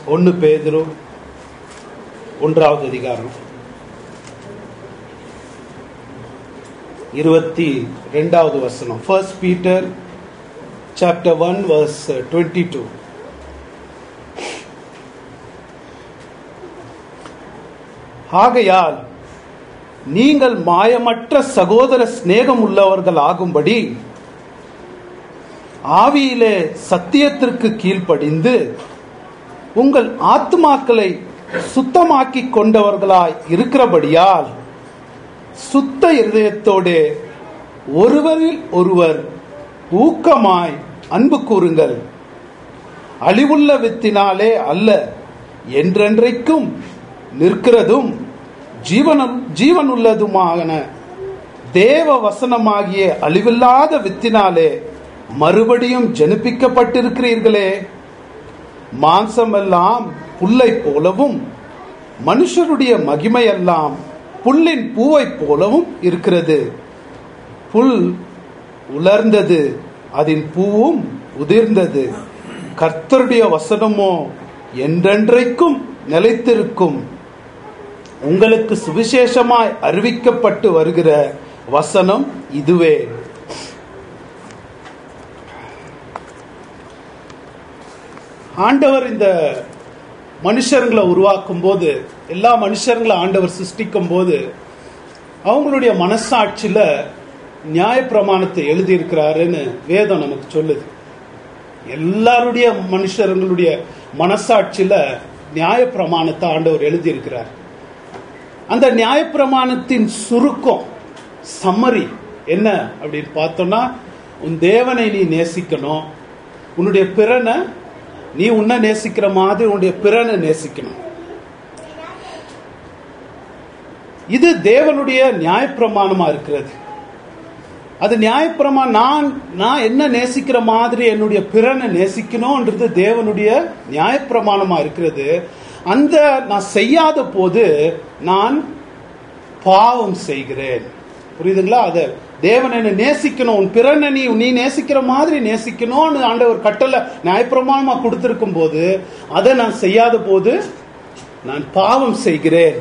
ஒன்று பேதுரு ஒன்றாவது அதிகாரம் இருபத்தி ரெண்டாவது வசனம் first Peter chapter one verse twenty two ஆகையால் நீங்கள் மாயமற்ற சகோதர சிநேகம் உள்ளவர்கள் ஆகும்படி ஆவியிலே சத்தியத்திற்கு கீழ்ப்படிந்து உங்கள் ஆத்மாக்களை சுத்தமாக்கி கொண்டவர்களாய் இருக்கிறபடியால் சுத்த இருதயத்தோடு ஒருவரில் ஒருவர் ஊக்கமாய் அன்பு கூறுங்கள் அழிவுள்ள வித்தினாலே அல்ல என்றென்றைக்கும் நிற்கிறதும் ஜீவனம் ஜீவனுள்ளதுமான தேவ வசனமாகிய அழிவில்லாத வித்தினாலே மறுபடியும் ஜனிப்பிக்கப்பட்டிருக்கிறீர்களே மாம்சமெல்லாம் புல்லை போலவும் மனுஷருடைய மகிமையெல்லாம் புல்லின் பூவைப் போலவும் இருக்கிறது புல் உலர்ந்தது அதன் பூவும் உதிர்ந்தது கர்த்தருடைய வசனமோ என்றென்றைக்கும் நிலைத்திருக்கும் உங்களுக்கு சுவிசேஷமாய் அறிவிக்கப்பட்டு வருகிற வசனம் இதுவே ஆண்டவர் இந்த மனுஷர்களை உருவாக்கும் போது எல்லா மனுஷர்களை ஆண்டவர் சிருஷ்டிக்கும் போது அவங்களுடைய மனசாட்சியில நியாயப்பிரமாணத்தை எழுதியிருக்கிறாருன்னு வேதம் நமக்கு சொல்லுது எல்லாருடைய மனுஷர்களுடைய மனசாட்சியில நியாயப்பிரமாணத்தை ஆண்டவர் எழுதியிருக்கிறார் அந்த நியாயப்பிரமாணத்தின் சுருக்கம் சம்மரி என்ன அப்படின்னு பார்த்தோம்னா உன் தேவனை நீ நேசிக்கணும் உன்னுடைய பிறனை நீ உன்னை நேசிக்கிற மாதிரி உன்னுடைய பிறனை நேசிக்கணும் இது தேவனுடைய நியாயப்பிரமாணமா இருக்கிறது அது நியாயப்பிரமா நான் நான் என்ன நேசிக்கிற மாதிரி என்னுடைய பிறனை நேசிக்கணும்ன்றது தேவனுடைய நியாயப்பிரமாணமா இருக்கிறது அந்த நான் செய்யாத போது நான் பாவம் செய்கிறேன் புரியுதுங்களா அது தேவன் என்ன நேசிக்கணும் உன் பிறனை நீ நீ நேசிக்கிற மாதிரி நேசிக்கணும்னு ஆண்டவர் கட்டளை நியாயப்பிரமாணமா கொடுத்திருக்கும் போது அதை நான் செய்யாத போது நான் பாவம் செய்கிறேன்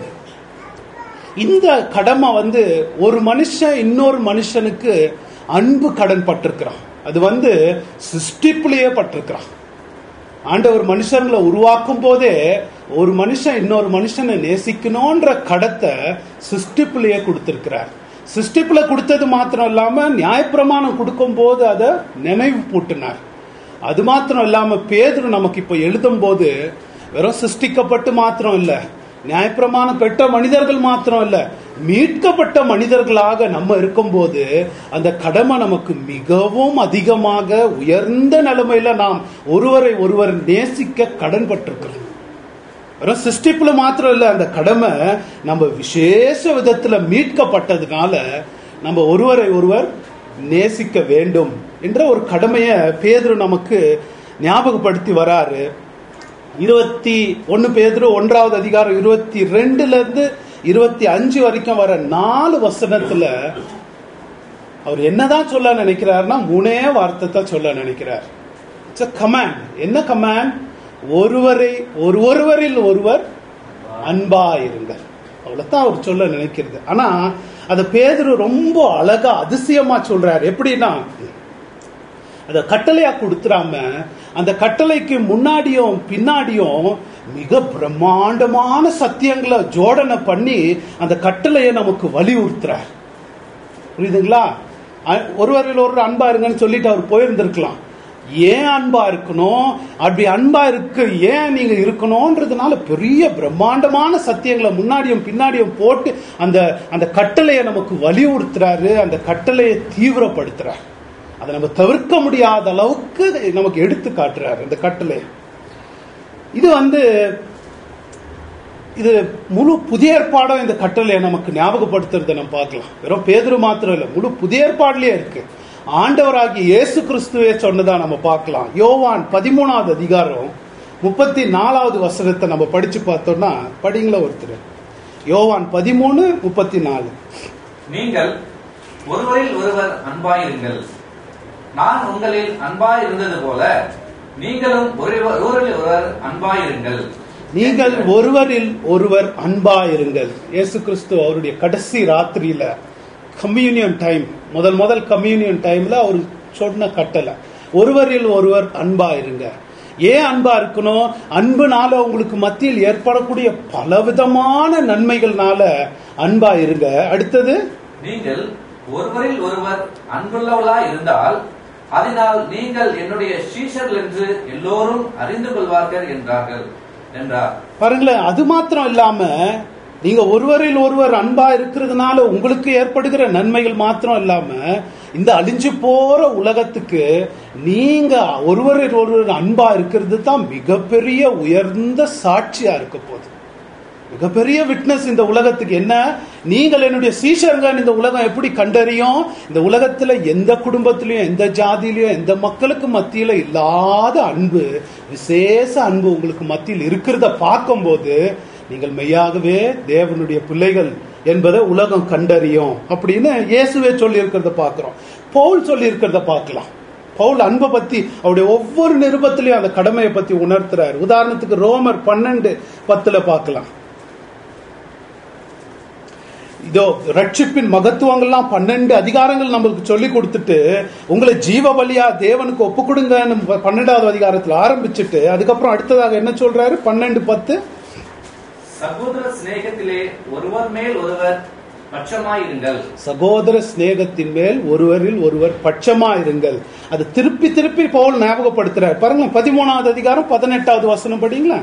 இந்த கடமை வந்து ஒரு மனுஷன் இன்னொரு மனுஷனுக்கு அன்பு கடன் பட்டிருக்கிறான் அது வந்து சிருஷ்டிப்புலயே பட்டிருக்கிறான் ஆண்டவர் மனுஷங்களை உருவாக்கும் போதே ஒரு மனுஷன் இன்னொரு மனுஷனை நேசிக்கணும்ன்ற கடத்தை சிருஷ்டிப்புலயே கொடுத்திருக்கிறார் சிருஷ்டிப்புல கொடுத்தது மாத்திரம் இல்லாம நியாயப்பிரமாணம் கொடுக்கும் போது அதை நினைவு பூட்டினார் அது மாத்திரம் இல்லாம பேதுரு நமக்கு இப்ப எழுதும் போது வெறும் சிருஷ்டிக்கப்பட்டு மாத்திரம் இல்ல நியாயப்பிரமாணம் பெற்ற மனிதர்கள் மாத்திரம் இல்ல மீட்கப்பட்ட மனிதர்களாக நம்ம இருக்கும்போது அந்த கடமை நமக்கு மிகவும் அதிகமாக உயர்ந்த நிலைமையில நாம் ஒருவரை ஒருவர் நேசிக்க கடன் பட்டிருக்கிறோம் வெறும் சிருஷ்டிப்புல மாத்திரம் இல்ல அந்த கடமை நம்ம விசேஷ விதத்துல மீட்கப்பட்டதுனால நம்ம ஒருவரை ஒருவர் நேசிக்க வேண்டும் என்ற ஒரு கடமைய பேதுரு நமக்கு ஞாபகப்படுத்தி வராரு இருபத்தி ஒன்னு பேதுரு ஒன்றாவது அதிகாரம் இருபத்தி ரெண்டுல இருந்து இருபத்தி அஞ்சு வரைக்கும் வர நாலு வசனத்துல அவர் என்னதான் சொல்ல நினைக்கிறாருன்னா மூணே வார்த்தை தான் சொல்ல நினைக்கிறார் இட்ஸ் கமாண்ட் என்ன கமாண்ட் ஒருவரை ஒரு ஒருவரில் ஒருவர் அன்பா இருங்கள் அவ்வளவுதான் அவர் சொல்ல நினைக்கிறது ஆனா அத பேதுரு ரொம்ப அழகா அதிசயமா சொல்றாரு எப்படின்னா அத கட்டளையா கொடுத்துறாம அந்த கட்டளைக்கு முன்னாடியும் பின்னாடியும் மிக பிரம்மாண்டமான சத்தியங்களை ஜோடனை பண்ணி அந்த கட்டளையை நமக்கு வலியுறுத்துறார் புரியுதுங்களா அ- ஒருவரில் ஒரு அன்பா இருங்கன்னு சொல்லிட்டு அவர் போயிருந்திருக்கலாம் ஏன் அன்பா இருக்கணும் அப்படி அன்பா இருக்கு ஏன் நீங்க இருக்கணும்ன்றதுனால பெரிய பிரம்மாண்டமான சத்தியங்களை முன்னாடியும் பின்னாடியும் போட்டு அந்த அந்த கட்டளையை நமக்கு வலியுறுத்துறாரு அந்த கட்டளையை தீவிரப்படுத்துறார் அதை நம்ம தவிர்க்க முடியாத அளவுக்கு நமக்கு எடுத்து காட்டுறாரு அந்த கட்டளை இது வந்து இது முழு புதிய ஏற்பாடும் இந்த கட்டளையை நமக்கு ஞாபகப்படுத்துறதை நம்ம பார்க்கலாம் வெறும் பேதுரு மாத்திரம் இல்லை முழு புதிய ஏற்பாடுலயே இருக்கு ஆண்டவராகிய இயேசு கிறிஸ்துவே சொன்னதா நம்ம பார்க்கலாம் யோவான் பதிமூணாவது அதிகாரம் முப்பத்தி நாலாவது வசனத்தை நம்ம படிச்சு பார்த்தோம்னா படிங்களா ஒருத்தர் யோவான் பதிமூணு முப்பத்தி நாலு நீங்கள் ஒருவரில் ஒருவர் அன்பாயிருங்கள் நான் உங்களில் அன்பாய் இருந்தது போல நீங்களும் ஒருவர்- ஒருவரில் ஒருவர் அன்பாயிருங்கள் நீங்கள் ஒருவரில் ஒருவர் அன்பாயிருங்கள் இயேசு கிறிஸ்து அவருடைய கடைசி ராத்திரியில கம்யூனியன் டைம் முதல் முதல் கம்யூனியன் டைம்ல அவர் சொன்ன கட்டளை ஒருவரில் ஒருவர் அன்பாயிருங்க ஏன் அன்பா இருக்கணும் அன்புனால உங்களுக்கு மத்தியில் ஏற்படக்கூடிய பலவிதமான நன்மைகள்னால அன்பா இருங்க அடுத்தது நீங்கள் ஒருவரில் ஒருவர் அன்புள்ளவளா இருந்தால் அதனால் நீங்கள் என்னுடைய சீஷர்கள் என்று எல்லோரும் அறிந்து கொள்வார்கள் என்றார்கள் என்றார் பாருங்களேன் அது மாத்திரம் இல்லாம நீங்க ஒருவரில் ஒருவர் அன்பா இருக்கிறதுனால உங்களுக்கு ஏற்படுகிற நன்மைகள் மாத்திரம் இல்லாம இந்த அழிஞ்சு போற உலகத்துக்கு நீங்க ஒருவரில் ஒருவர் அன்பா இருக்கிறது தான் மிகப்பெரிய உயர்ந்த சாட்சியா இருக்க போகுது மிகப்பெரிய விட்னஸ் இந்த உலகத்துக்கு என்ன நீங்கள் என்னுடைய சீஷர்கள் இந்த உலகம் எப்படி கண்டறியும் இந்த உலகத்துல எந்த குடும்பத்திலயும் எந்த ஜாதியிலயும் எந்த மக்களுக்கு மத்தியில இல்லாத அன்பு விசேஷ அன்பு உங்களுக்கு மத்தியில் இருக்கிறத பார்க்கும்போது நீங்கள் மெய்யாகவே தேவனுடைய பிள்ளைகள் என்பதை உலகம் கண்டறியும் அப்படின்னு இயேசுவே சொல்லி இருக்கிறத பார்க்கிறோம் பவுல் சொல்லி இருக்கிறத பார்க்கலாம் பவுல் அன்பை பத்தி அவருடைய ஒவ்வொரு நிருபத்திலையும் அந்த கடமையை பத்தி உணர்த்துறாரு உதாரணத்துக்கு ரோமர் பன்னெண்டு பத்துல பார்க்கலாம் இதோ ரட்சிப்பின் மகத்துவங்கள்லாம் பன்னெண்டு அதிகாரங்கள் நம்மளுக்கு சொல்லி கொடுத்துட்டு உங்களை ஜீவ பலியா தேவனுக்கு ஒப்பு கொடுங்கன்னு பன்னெண்டாவது அதிகாரத்துல ஆரம்பிச்சுட்டு அதுக்கப்புறம் அடுத்ததாக என்ன சொல்றாரு பன்னெண்டு பத்து சகோதர சிநேகத்திலே ஒருவர் மேல் ஒருவர் பட்சமாயிருங்கள் சகோதர சிநேகத்தின் மேல் ஒருவரில் ஒருவர் பட்சமா இருங்கள் அது திருப்பி திருப்பி பவுல் ஞாபகப்படுத்துறாரு பாருங்க பதிமூணாவது அதிகாரம் பதினெட்டாவது வசனம் படிங்களா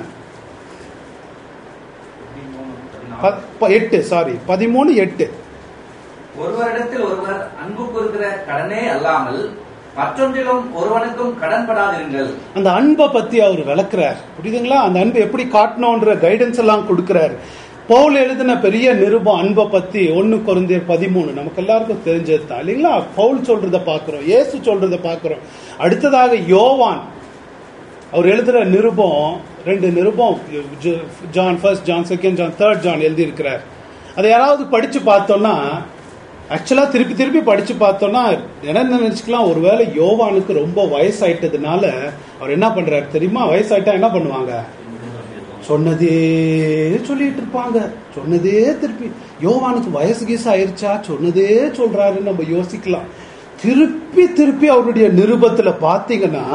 ப- ப- எட்டு சாரி பதிமூணு எட்டு ஒருவரிடத்தில் ஒருவர் அன்பு கூறுகிற கடனே அல்லாமல் மற்றொன்றிலும் ஒருவனுக்கும் கடன்படாதிருங்கள் அந்த அன்பை பத்தி அவர் விளக்குறார் புரியுதுங்களா அந்த அன்பு எப்படி காட்டணும்ன்ற கைடன்ஸ் எல்லாம் கொடுக்கிறார் பவுல் எழுதின பெரிய நிருபம் அன்பை பத்தி ஒன்னு குறைந்தர் பதிமூணு நமக்கு எல்லாருக்கும் தெரிஞ்சது தான் இல்லைங்களா பவுல் சொல்றத பாக்குறோம் இயேசு சொல்றத பாக்குறோம் அடுத்ததாக யோவான் அவர் எழுதுற நிருபம் ரெண்டு நிருபம் ஜ- John first John second John third John எழுதி இருக்கிறார் அதை யாராவது படிச்சு பார்த்தோம்னா ஆக்சுவலா திருப்பி திருப்பி படிச்சு பார்த்தோம்னா என்ன நினைச்சுக்கலாம் ஒருவேளை யோவானுக்கு ரொம்ப வயசாயிட்டதுனால அவர் என்ன பண்றாரு தெரியுமா வயசாயிட்டா என்ன பண்ணுவாங்க சொன்னதே சொல்லிட்டு இருப்பாங்க சொன்னதே திருப்பி யோவானுக்கு வயசு கீசு ஆயிருச்சா சொன்னதே சொல்றாருன்னு நம்ம யோசிக்கலாம் திருப்பி திருப்பி அவருடைய நிருபத்துல பாத்தீங்கன்னா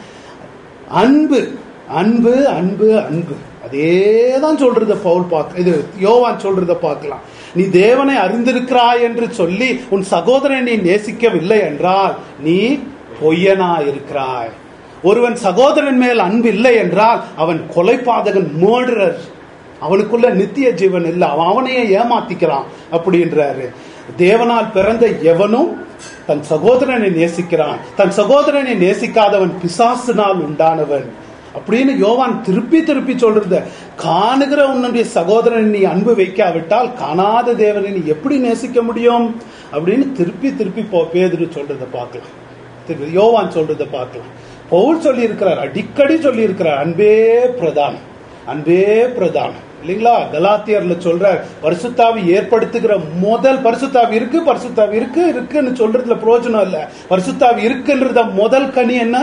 அன்பு அன்பு அன்பு அன்பு அதே தான் சொல்றத பவுல் பார்க்க இது யோவான் சொல்றத பார்க்கலாம் நீ தேவனை அறிந்திருக்கிறாய் என்று சொல்லி உன் சகோதரனை நீ நேசிக்கவில்லை என்றால் நீ பொய்யனா இருக்கிறாய் ஒருவன் சகோதரன் மேல் அன்பு இல்லை என்றால் அவன் கொலைபாதகன் மர்டரர் அவனுக்குள்ள நித்திய ஜீவன் இல்லை அவன் அவனையே ஏமாத்திக்கிறான் அப்படின்றாரு தேவனால் பிறந்த எவனும் தன் சகோதரனை நேசிக்கிறான் தன் சகோதரனை நேசிக்காதவன் பிசாசினால் உண்டானவன் அப்படின்னு யோவான் திருப்பி திருப்பி சொல்றத காணுகிற உன்னுடைய சகோதரனை நீ அன்பு வைக்காவிட்டால் காணாத தேவனை நீ எப்படி நேசிக்க முடியும் அப்படின்னு திருப்பி திருப்பி போ- பேதுரு சொல்றத பார்க்கலாம் திரு- யோவான் சொல்றத பார்க்கலாம் பவுல் சொல்லி இருக்கிறார் அடிக்கடி சொல்லி இருக்கிறார் அன்பே பிரதானம் அன்பே பிரதானம் இல்லைங்களா கலாத்தியர்ல சொல்றார் பரிசுத்தாவி ஏற்படுத்துகிற முதல் பரிசுத்தாவி இருக்கு பரிசுத்தாவி இருக்கு இருக்குன்னு சொல்றதுல பிரயோஜனம் இல்ல பரிசுத்தாவி இருக்குன்றத முதல் கனி என்ன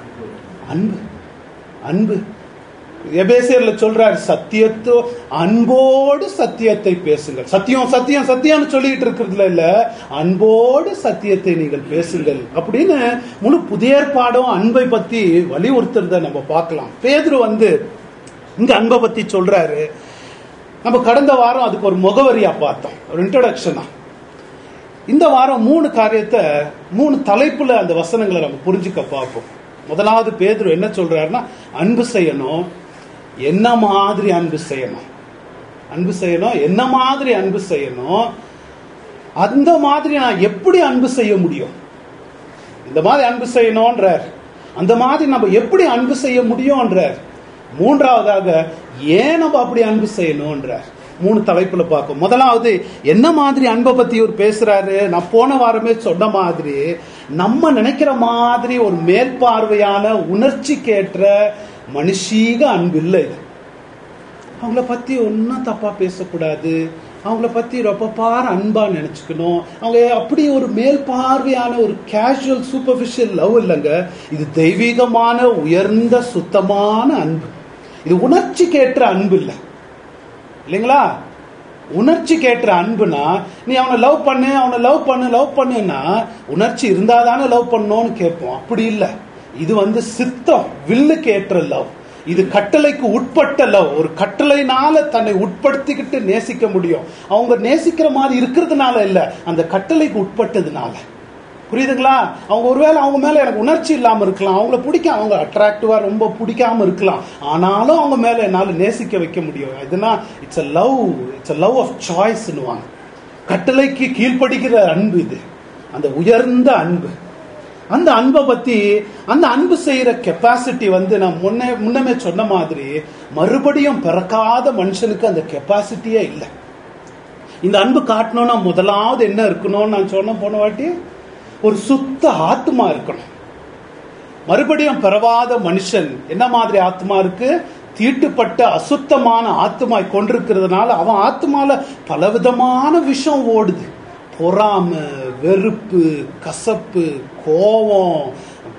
அன்பு அன்பு எபேசியர்ல சொல்றார் சத்தியத்தோ அன்போடு சத்தியத்தை பேசுங்கள் சத்தியம் சத்தியம் சத்தியம்னு சொல்லிட்டு இருக்கிறதுல இல்ல அன்போடு சத்தியத்தை நீங்கள் பேசுங்கள் அப்படின்னு முழு புதிய ஏற்பாடும் அன்பை பத்தி வலியுறுத்துறத நம்ம பார்க்கலாம் பேதுரு வந்து இங்க அன்பை பத்தி சொல்றாரு நம்ம கடந்த வாரம் அதுக்கு ஒரு முகவரியா பார்த்தோம் ஒரு இன்ட்ரடக்ஷனா இந்த வாரம் மூணு காரியத்தை மூணு தலைப்புல அந்த வசனங்களை நம்ம புரிஞ்சுக்க பார்ப்போம் முதலாவது பேதுரு என்ன சொல்றாருன்னா அன்பு செய்யணும் என்ன மாதிரி அன்பு செய்யணும் அன்பு செய்யணும் என்ன மாதிரி அன்பு செய்யணும் அந்த மாதிரி நான் எப்படி அன்பு செய்ய முடியும் இந்த மாதிரி அன்பு செய்யணும்ன்றார் அந்த மாதிரி நம்ம எப்படி அன்பு செய்ய முடியும்ன்றார் மூன்றாவதாக ஏன் நம்ம அப்படி அன்பு செய்யணும்ன்றார் மூணு தலைப்புல பார்க்கும் முதலாவது என்ன மாதிரி அன்பை பத்தி இவர் பேசுறாரு நான் போன வாரமே சொன்ன மாதிரி நம்ம நினைக்கிற மாதிரி ஒரு மேற்பார்வையான உணர்ச்சிக்கேற்ற மனுஷீக அன்பு இல்லை இது அவங்கள பத்தி ஒன்றும் தப்பா பேசக்கூடாது அவங்கள பத்தி ரொம்ப பார் அன்பா நினைச்சுக்கணும் அவங்க அப்படி ஒரு மேல் பார்வையான ஒரு கேஷுவல் சூப்பர்ஃபிஷியல் லவ் இல்லைங்க இது தெய்வீகமான உயர்ந்த சுத்தமான அன்பு இது உணர்ச்சிக்கேற்ற அன்பு இல்லை இல்லைங்களா உணர்ச்சிக்கேற்ற அன்புனா நீ அவனை லவ் பண்ணு அவனை லவ் பண்ணு லவ் பண்ணுன்னா உணர்ச்சி இருந்தா தானே லவ் பண்ணணும்னு கேட்போம் அப்படி இல்லை இது வந்து சித்தம் வில்லுக்கு ஏற்ற லவ் இது கட்டளைக்கு உட்பட்ட லவ் ஒரு கட்டளைனால தன்னை உட்படுத்திக்கிட்டு நேசிக்க முடியும் அவங்க நேசிக்கிற மாதிரி இருக்கிறதுனால இல்ல அந்த கட்டளைக்கு உட்பட்டதுனால புரியுதுங்களா அவங்க ஒருவேளை அவங்க மேல எனக்கு உணர்ச்சி இல்லாம இருக்கலாம் அவங்கள பிடிக்கும் அவங்க அட்ராக்டிவா ரொம்ப பிடிக்காம இருக்கலாம் ஆனாலும் அவங்க மேல என்னால நேசிக்க வைக்க முடியும் இதுனா it's a love it's a love of சாய்ஸ்னுவாங்க கட்டளைக்கு கீழ்ப்படுகிற அன்பு இது அந்த உயர்ந்த அன்பு அந்த அன்பை பத்தி அந்த அன்பு செய்யற கெப்பாசிட்டி வந்து நான் முன்னே முன்னமே சொன்ன மாதிரி மறுபடியும் பிறக்காத மனுஷனுக்கு அந்த கெப்பாசிட்டியே இல்லை இந்த அன்பு காட்டணும்னா முதலாவது என்ன இருக்கணும்னு நான் சொன்ன போன வாட்டி ஒரு சுத்த ஆத்மா இருக்கணும் மறுபடியும் பிறவாத மனுஷன் என்ன மாதிரி ஆத்மா இருக்கு தீட்டுப்பட்ட அசுத்தமான ஆத்மா கொண்டிருக்கிறதுனால அவன் ஆத்மால பலவிதமான விஷம் ஓடுது பொறாமை வெறுப்பு கசப்பு கோபம்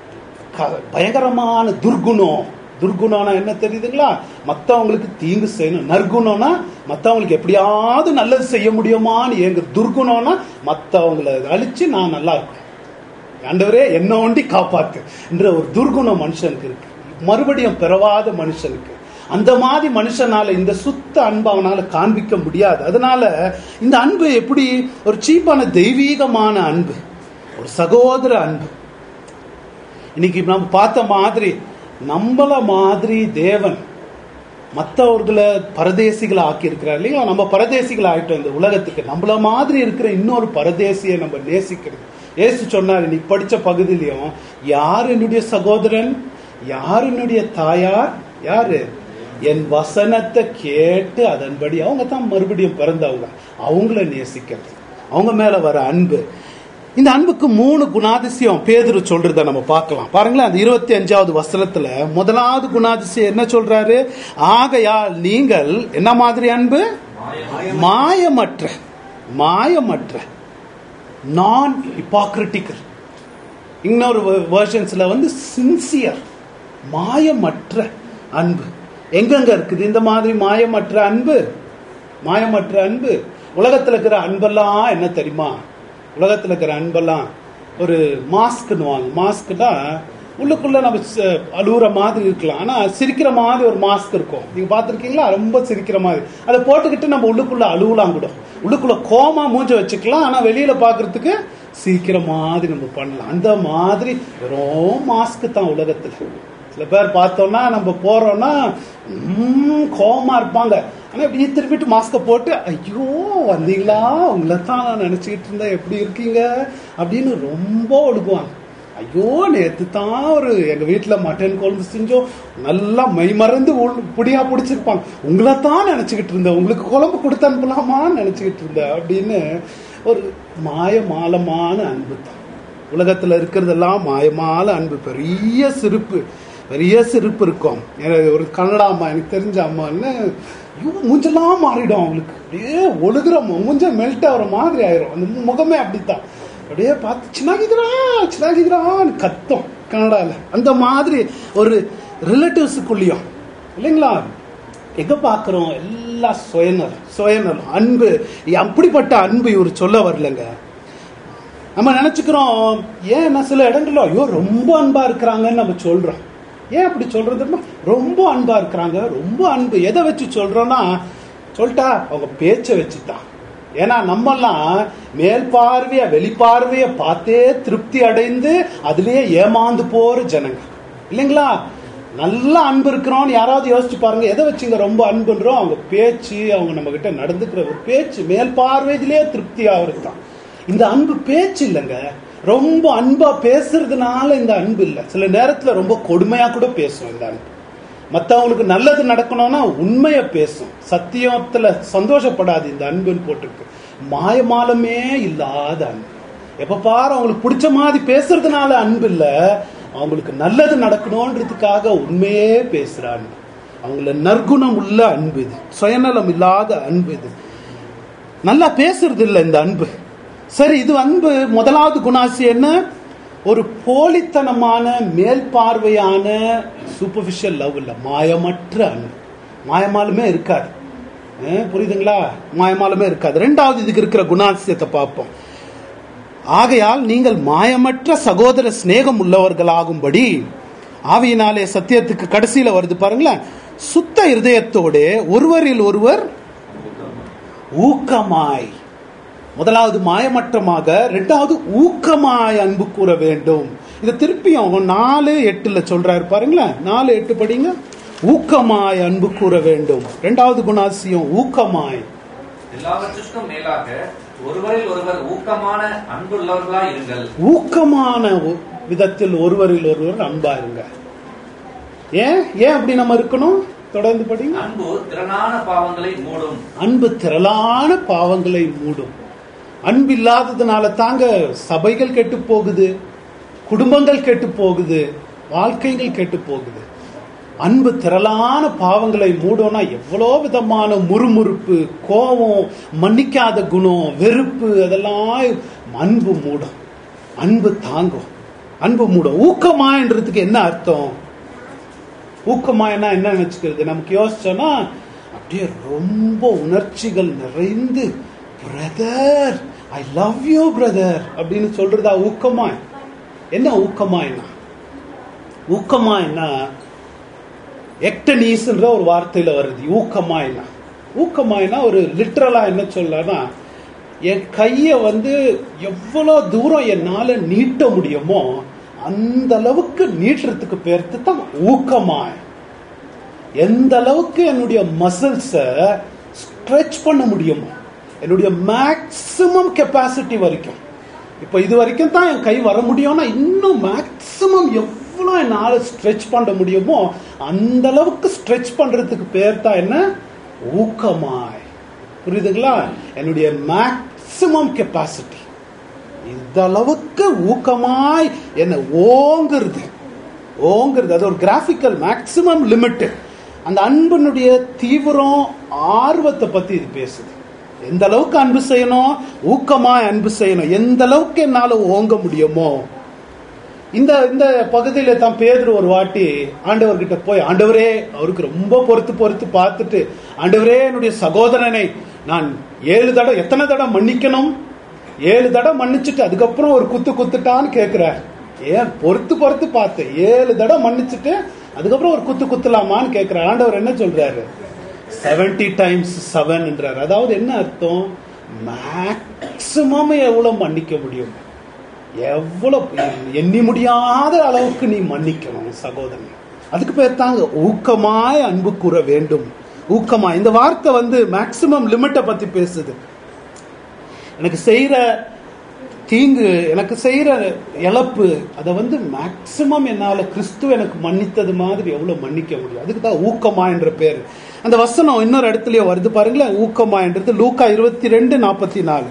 க- பயங்கரமான துர்குணம் துர்குணம்னா என்ன தெரியுதுங்களா மத்தவங்களுக்கு தீங்கு செய்யணும் நற்குணம்னா மத்தவங்களுக்கு எப்படியாவது நல்லது செய்ய முடியுமான்னு எங்க துர்குணம்னா மத்தவங்களை அழிச்சு நான் நல்லா இருக்கணும் ஆண்டவரே என்ன ஒண்டி காப்பாத்து என்ற ஒரு துர்குணம் மனுஷனுக்கு இருக்கு மறுபடியும் பிறவாத மனுஷனுக்கு அந்த மாதிரி மனுஷனால இந்த சுத்த அன்பு அவனால காண்பிக்க முடியாது அதனால இந்த அன்பு எப்படி ஒரு சீப்பான தெய்வீகமான அன்பு ஒரு சகோதர அன்பு இன்னைக்கு நம்ம பார்த்த மாதிரி நம்மள மாதிரி தேவன் மற்றவர்களை பரதேசிகளை ஆக்கி இருக்கிறார் இல்லையா நம்ம பரதேசிகள் ஆயிட்டோம் இந்த உலகத்துக்கு நம்மள மாதிரி இருக்கிற இன்னொரு பரதேசியை நம்ம நேசிக்கிறது ஏசு சொன்னார் நீ படிச்ச பகுதியிலையும் யார் என்னுடைய சகோதரன் யார் என்னுடைய தாயார் யாரு என் வசனத்தை கேட்டு அதன்படி அவங்க தான் மறுபடியும் பிறந்தவங்க அவங்கள நேசிக்கிறது அவங்க மேல வர அன்பு இந்த அன்புக்கு மூணு குணாதிசயம் பேதுரு சொல்றத நம்ம பார்க்கலாம் பாருங்களேன் அந்த இருபத்தி அஞ்சாவது வசனத்துல முதலாவது குணாதிசயம் என்ன சொல்றாரு ஆகையால் நீங்கள் என்ன மாதிரி அன்பு மாயமற்ற மாயமற்ற நான் ஹிப்பாக்ரிட்டிக்கல் இன்னொரு வேர்ஷன்ஸ்ல வந்து சின்சியர் மாயமற்ற அன்பு எங்கெங்க இருக்குது இந்த மாதிரி மாயமற்ற அன்பு மாயமற்ற அன்பு உலகத்துல இருக்கிற அன்பெல்லாம் என்ன தெரியுமா உலகத்துல இருக்கிற அன்பெல்லாம் ஒரு மாஸ்க்னுவாங்க மாஸ்க்னா உள்ளுக்குள்ள நம்ம ச- அழுகுற மாதிரி இருக்கலாம் ஆனா சிரிக்கிற மாதிரி ஒரு மாஸ்க் இருக்கும் நீங்க பார்த்திருக்கீங்களா ரொம்ப சிரிக்கிற மாதிரி அதை போட்டுக்கிட்டு நம்ம உள்ளுக்குள்ள அழுவலாம் கூட உள்ளுக்குள்ள கோமா மூஞ்ச வச்சுக்கலாம் ஆனா வெளியில பாக்குறதுக்கு சிரிக்கிற மாதிரி நம்ம பண்ணலாம் அந்த மாதிரி வெறும் மாஸ்க் தான் உலகத்துல சில பேர் பார்த்தோம்னா நம்ம போறோம்னா ம், கோவமா இருப்பாங்க ஆனா இப்படி திருப்பிட்டு மாஸ்க போட்டு ஐயோ வந்தீங்களா உங்களை தான் நான் நினைச்சுக்கிட்டு இருந்தேன் எப்படி இருக்கீங்க அப்படின்னு ரொம்ப ஒழுகுவாங்க ஐயோ நேத்து தான் ஒரு எங்க வீட்டுல மட்டன் குழம்பு செஞ்சோம் நல்லா மை மறந்து உள்- புடியா பிடிச்சிருப்பாங்க உங்களை தான் நினைச்சுக்கிட்டு இருந்தேன் உங்களுக்கு குழம்பு கொடுத்து அனுப்பலாமான்னு நினைச்சுக்கிட்டு இருந்தேன் அப்படின்னு ஒரு மாயமாலமான அன்பு தான் உலகத்துல இருக்கிறதெல்லாம் மாயமான அன்பு பெரிய சிரிப்பு பெரிய சிரிப்பு இருக்கும் எனக்கு ஒரு கன்னடா அம்மா எனக்கு தெரிஞ்ச அம்மான்னு ஐயோ மூஞ்செல்லாம் மாறிடும் அவங்களுக்கு அப்படியே ஒழுகுற மு- மூஞ்ச மெல்ட் ஆகிற மாதிரி ஆயிரும் அந்த மு- முகமே அப்படித்தான் அப்படியே பார்த்து சின்னாகிதுரா சின்னாகிதுரான்னு கத்தும் கன்னடால அந்த மாதிரி ஒரு ரிலேட்டிவ்ஸுக்குள்ளேயும் இல்லைங்களா எங்க பார்க்கிறோம் எல்லாம் சுயநலம் சுயநலம் அன்பு அப்படிப்பட்ட அன்பு இவர் சொல்ல வரலங்க நம்ம நினைச்சுக்கிறோம் ஏன் நான் சில இடங்கள்ல ஐயோ ரொம்ப அன்பா இருக்கிறாங்கன்னு நம்ம சொல்றோம் ஏன் அப்படி சொல்றதுன்னா ரொம்ப அன்பா இருக்கிறாங்க ரொம்ப அன்பு எதை வச்சு சொல்றோம்னா சொல்லிட்டா அவங்க பேச்சை வச்சுதான் ஏன்னா நம்மெல்லாம் மேல் பார்வைய வெளிப்பார்வைய பார்த்தே திருப்தி அடைந்து அதுலயே ஏமாந்து போற ஜனங்க இல்லைங்களா நல்ல அன்பு இருக்கிறோம்னு யாராவது யோசிச்சு பாருங்க எதை வச்சுங்க ரொம்ப அன்புன்றோம் அவங்க பேச்சு அவங்க நம்ம கிட்ட நடந்துக்கிற ஒரு பேச்சு மேல் பார்வையிலே திருப்தி ஆகுறது தான் இந்த அன்பு பேச்சு இல்லைங்க ரொம்ப அன்பா பேசுறதுனால இந்த அன்பு இல்லை சில நேரத்துல ரொம்ப கொடுமையா கூட பேசும் இந்த அன்பு மத்தவங்களுக்கு நல்லது நடக்கணும்னா உண்மைய பேசும் சத்தியத்துல சந்தோஷப்படாது இந்த அன்புன்னு போட்டிருக்கு மாயமாலமே இல்லாத அன்பு எப்ப பாரு அவங்களுக்கு பிடிச்ச மாதிரி பேசுறதுனால அன்பு இல்ல அவங்களுக்கு நல்லது நடக்கணும்ன்றதுக்காக உண்மையே பேசுற அன்பு அவங்கள நற்குணம் உள்ள அன்பு இது சுயநலம் இல்லாத அன்பு இது நல்லா பேசுறது இல்ல இந்த அன்பு சரி இது அன்பு முதலாவது குணாசி என்ன ஒரு போலித்தனமான மேல் பார்வையான சூப்பர்ஃபிஷியல் லவ் இல்ல மாயமற்ற அன்பு மாயமாலுமே இருக்காது அஹ் புரியுதுங்களா மாயமாலுமே இருக்காது ரெண்டாவது இதுக்கு இருக்கிற குணாதிசயத்தை பார்ப்போம் ஆகையால் நீங்கள் மாயமற்ற சகோதர சிநேகம் உள்ளவர்களாகும்படி ஆவியினாலே சத்தியத்துக்கு கடைசியில வருது பாருங்களேன் சுத்த இருதயத்தோடு ஒருவரில் ஒருவர் ஊக்கமாய் முதலாவது மாயமற்றமாக ரெண்டாவது ஊக்கமாய் அன்பு கூற வேண்டும் இது திருப்பியும் நாலு எட்டுல சொல்றாரு பாருங்களேன் நாலு எட்டு படிங்க ஊக்கமாய் அன்பு கூற வேண்டும் ரெண்டாவது குணாசியம் ஊக்கமாய் எல்லாவற்றிற்கும் மேலாக ஒருவரில் ஒருவர் ஊக்கமான அன்புள்ளவர்களாய் இருங்கள் ஊக்கமான ஒ- விதத்தில் ஒருவரில் ஒருவர் அன்பா இருங்க ஏன் ஏன் அப்படி நம்ம இருக்கணும் தொடர்ந்து படிங்க அன்பு திறனான பாவங்களை மூடும் அன்பு திரளான பாவங்களை மூடும் அன்பு இல்லாததுனால தாங்க சபைகள் கெட்டு போகுது குடும்பங்கள் கெட்டு போகுது வாழ்க்கைகள் கெட்டு போகுது அன்பு திரளான பாவங்களை மூடோனா எவ்வளோ விதமான முறுமுறுப்பு கோபம் மன்னிக்காத குணம் வெறுப்பு அதெல்லாம் அன்பு மூடும் அன்பு தாங்கும் அன்பு மூடும் ஊக்கமான்றதுக்கு என்ன அர்த்தம் ஊக்கமாயனா என்ன நினைச்சுக்கிறது நமக்கு யோசிச்சோன்னா அப்படியே ரொம்ப உணர்ச்சிகள் நிறைந்து brother I love you brother அப்படின்னு சொல்றதா ஊக்கமாய் என்ன ஊக்கமாய்னா ஊக்கமாய்னா எக்டனீஸ்ன்ற ஒரு வார்த்தையில வருது ஊக்கமாய்னா ஊக்கமாய்னா ஒரு லிட்ரலா என்ன சொல்லனா என் கையை வந்து எவ்வளோ தூரம் என்னால நீட்ட முடியுமோ அந்த அளவுக்கு நீட்டுறதுக்கு பேர்த்து தான் ஊக்கமாய் எந்த அளவுக்கு என்னுடைய மசில்ஸை ஸ்ட்ரெச் பண்ண முடியுமோ என்னுடைய மேக்சிமம் கெப்பாசிட்டி வரைக்கும் இப்போ இது வரைக்கும் தான் என் கை வர முடியும்னா இன்னும் மேக்சிமம் எவ்வளோ என்னால் ஸ்ட்ரெச் பண்ண முடியுமோ அந்த அளவுக்கு ஸ்ட்ரெச் பண்றதுக்கு பேர் தான் என்ன ஊக்கமாய் புரியுதுங்களா என்னுடைய மேக்சிமம் கெப்பாசிட்டி இந்த அளவுக்கு ஊக்கமாய் என்ன ஓங்குறது ஓங்குறது அது ஒரு கிராஃபிக்கல் மேக்சிமம் லிமிட் அந்த அன்பினுடைய தீவிரம் ஆர்வத்தை பத்தி இது பேசுது எந்த அளவுக்கு அன்பு செய்யணும் ஊக்கமாய் அன்பு செய்யணும் எந்த அளவுக்கு என்னால ஓங்க முடியுமோ இந்த இந்த பகுதியில தான் பேதுரு ஒரு வாட்டி ஆண்டவர்கிட்ட போய் ஆண்டவரே அவருக்கு ரொம்ப பொறுத்து பொறுத்து பார்த்துட்டு ஆண்டவரே என்னுடைய சகோதரனை நான் ஏழு தடவை எத்தனை தடவை மன்னிக்கணும் ஏழு தடவை மன்னிச்சுட்டு அதுக்கப்புறம் ஒரு குத்து குத்துட்டான்னு கேட்கிறார் ஏன் பொறுத்து பொறுத்து பார்த்தேன் ஏழு தடவை மன்னிச்சுட்டு அதுக்கப்புறம் ஒரு குத்து குத்தலாமான்னு கேட்கிறார் ஆண்டவர் என்ன சொல்றாரு செவன்டி டைம்ஸ் செவன்ன்றார் அதாவது என்ன அர்த்தம் மேக்சிமம் எவ்வளவு மன்னிக்க முடியும் எவ்வளவு எண்ணி முடியாத அளவுக்கு நீ மன்னிக்கணும் சகோதரன் அதுக்கு பேர் தாங்க ஊக்கமாய் அன்பு கூற வேண்டும் ஊக்கமா இந்த வார்த்தை வந்து மேக்சிமம் லிமிட்டை பத்தி பேசுது எனக்கு செய்யற தீங்கு எனக்கு செய்யற இழப்பு அதை வந்து மேக்சிமம் என்னால கிறிஸ்து எனக்கு மன்னித்தது மாதிரி எவ்வளவு மன்னிக்க முடியும் அதுக்கு தான் ஊக்கமா என்ற பேர் அந்த வசனம் இன்னொரு இடத்துலயே வருது பாருங்களேன் ஊக்கமா என்றது லூக்கா இருபத்தி ரெண்டு நாற்பத்தி நாலு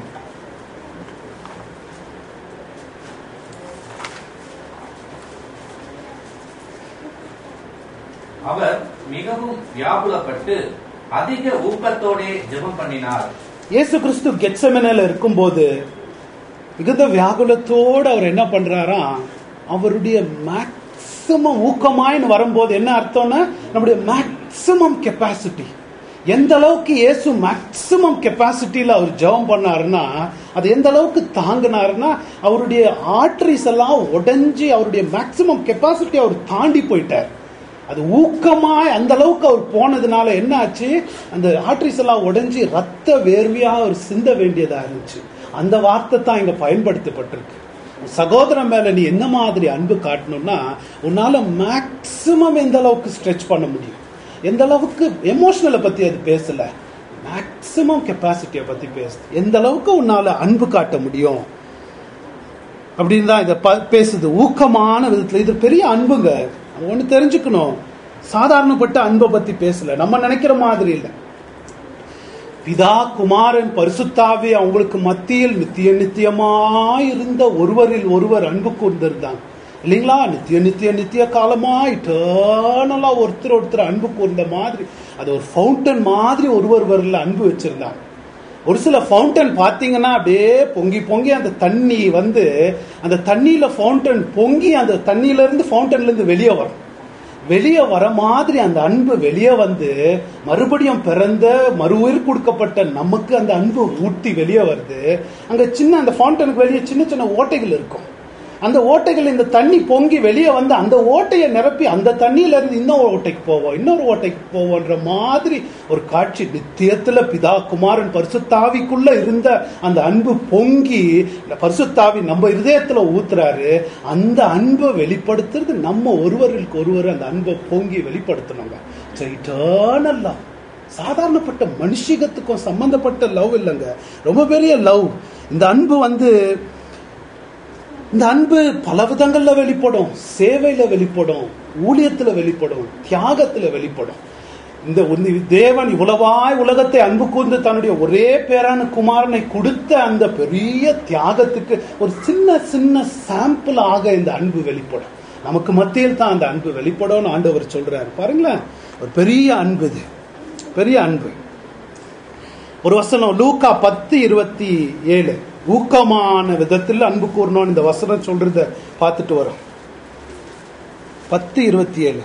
அவர் மிகவும் வியாகுலப்பட்டு அதிக ஊக்கத்தோடே ஜெபம் பண்ணினார் இயேசு கிறிஸ்து கெட்சமெனில் இருக்கும்போது மிகுந்த வியாகுலத்தோடு அவர் என்ன பண்றாரா அவருடைய மேக்சிமம் ஊக்கமாயின்னு வரும்போது என்ன அர்த்தம்னா நம்முடைய மேக்சிமம் கெப்பாசிட்டி எந்த அளவுக்கு இயேசு மேக்சிமம் கெப்பாசிட்டியில அவர் ஜெபம் பண்ணாருன்னா அது எந்த அளவுக்கு தாங்கினாருன்னா அவருடைய ஆர்டரிஸ் எல்லாம் உடைஞ்சு அவருடைய மேக்சிமம் கெப்பாசிட்டி அவர் தாண்டி போயிட்டார் அது ஊக்கமாய் அந்த அளவுக்கு அவர் போனதுனால என்ன ஆச்சு அந்த ஆர்டரிஸ் எல்லாம் உடைஞ்சு ரத்த வேர்வையா அவர் சிந்த வேண்டியதா இருந்துச்சு அந்த வார்த்தை தான் இங்க பயன்படுத்தப்பட்டிருக்கு சகோதரன் மேல நீ என்ன மாதிரி அன்பு காட்டணும்னா உன்னால மேக்சிமம் எந்த அளவுக்கு ஸ்ட்ரெச் பண்ண முடியும் எந்த அளவுக்கு எமோஷனலை பத்தி அது பேசல மேக்சிமம் கெப்பாசிட்டியை பத்தி பேசுது எந்த அளவுக்கு உன்னால அன்பு காட்ட முடியும் அப்படின்னு தான் இதை ப- பேசுது ஊக்கமான விதத்துல இது பெரிய அன்புங்க நம்ம ஒண்ணு தெரிஞ்சுக்கணும் சாதாரணப்பட்ட அன்பை பத்தி பேசல நம்ம நினைக்கிற மாதிரி இல்லை பிதா குமாரன் பரிசுத்தாவே அவங்களுக்கு மத்தியில் நித்திய நித்தியமாய் இருந்த ஒருவரில் ஒருவர் அன்பு கூர்ந்திருந்தாங்க இல்லைங்களா நித்திய நித்திய நித்திய காலமா இட்டர்னலா ஒருத்தர் ஒருத்தர் அன்பு கூர்ந்த மாதிரி அது ஒரு ஃபவுண்டன் மாதிரி ஒருவர் வரல அன்பு வச்சிருந்தாங்க ஒரு சில ஃபவுண்டன் பார்த்தீங்கன்னா அப்படியே பொங்கி பொங்கி அந்த தண்ணி வந்து அந்த தண்ணியில ஃபவுண்டன் பொங்கி அந்த தண்ணியில இருந்து ஃபவுண்டன்ல இருந்து வெளியே வரும் வெளியே வர மாதிரி அந்த அன்பு வெளியே வந்து மறுபடியும் பிறந்த மறு உயிர் கொடுக்கப்பட்ட நமக்கு அந்த அன்பு ஊட்டி வெளியே வருது அங்க சின்ன அந்த ஃபவுண்டனுக்கு வெளியே சின்ன சின்ன ஓட்டைகள் இருக்கும் அந்த ஓட்டைகள் இந்த தண்ணி பொங்கி வெளியே வந்து அந்த ஓட்டையை நிரப்பி அந்த தண்ணியில இருந்து இன்னொரு ஓட்டைக்கு போவோம் இன்னொரு ஓட்டைக்கு போவோன்ற மாதிரி ஒரு காட்சி நித்தியத்துல பிதா குமாரன் பரிசுத்தாவிக்குள்ள இருந்த அந்த அன்பு பொங்கி இந்த பரிசுத்தாவி நம்ம இருதயத்துல ஊத்துறாரு அந்த அன்பை வெளிப்படுத்துறது நம்ம ஒருவருக்கு ஒருவர் அந்த அன்பை பொங்கி வெளிப்படுத்தணுங்க இட்டர்னல் லவ் சாதாரணப்பட்ட மனுஷிகத்துக்கும் சம்பந்தப்பட்ட லவ் இல்லைங்க ரொம்ப பெரிய லவ் இந்த அன்பு வந்து இந்த அன்பு பல விதங்கள்ல வெளிப்படும் சேவையில வெளிப்படும் ஊழியத்துல வெளிப்படும் தியாகத்துல வெளிப்படும் இந்த ஒன்னு- தேவன் இவ்வளவாய் உலகத்தை அன்பு கூர்ந்து தன்னுடைய ஒரே பேரான குமாரனை கொடுத்த அந்த பெரிய தியாகத்துக்கு ஒரு சின்ன சின்ன சாம்பிள் ஆக இந்த அன்பு வெளிப்படும் நமக்கு மத்தியில் தான் அந்த அன்பு வெளிப்படும்னு ஆண்டவர் சொல்றாரு பாருங்களேன் ஒரு பெரிய அன்பு இது பெரிய அன்பு ஒரு வசனம் லூக்கா பத்து இருபத்தி ஏழு ஊக்கமான விதத்தில் அன்பு கூறணும் இந்த வசனம் சொல்றத பார்த்துட்டு வரோம் பத்து இருபத்தி ஏழு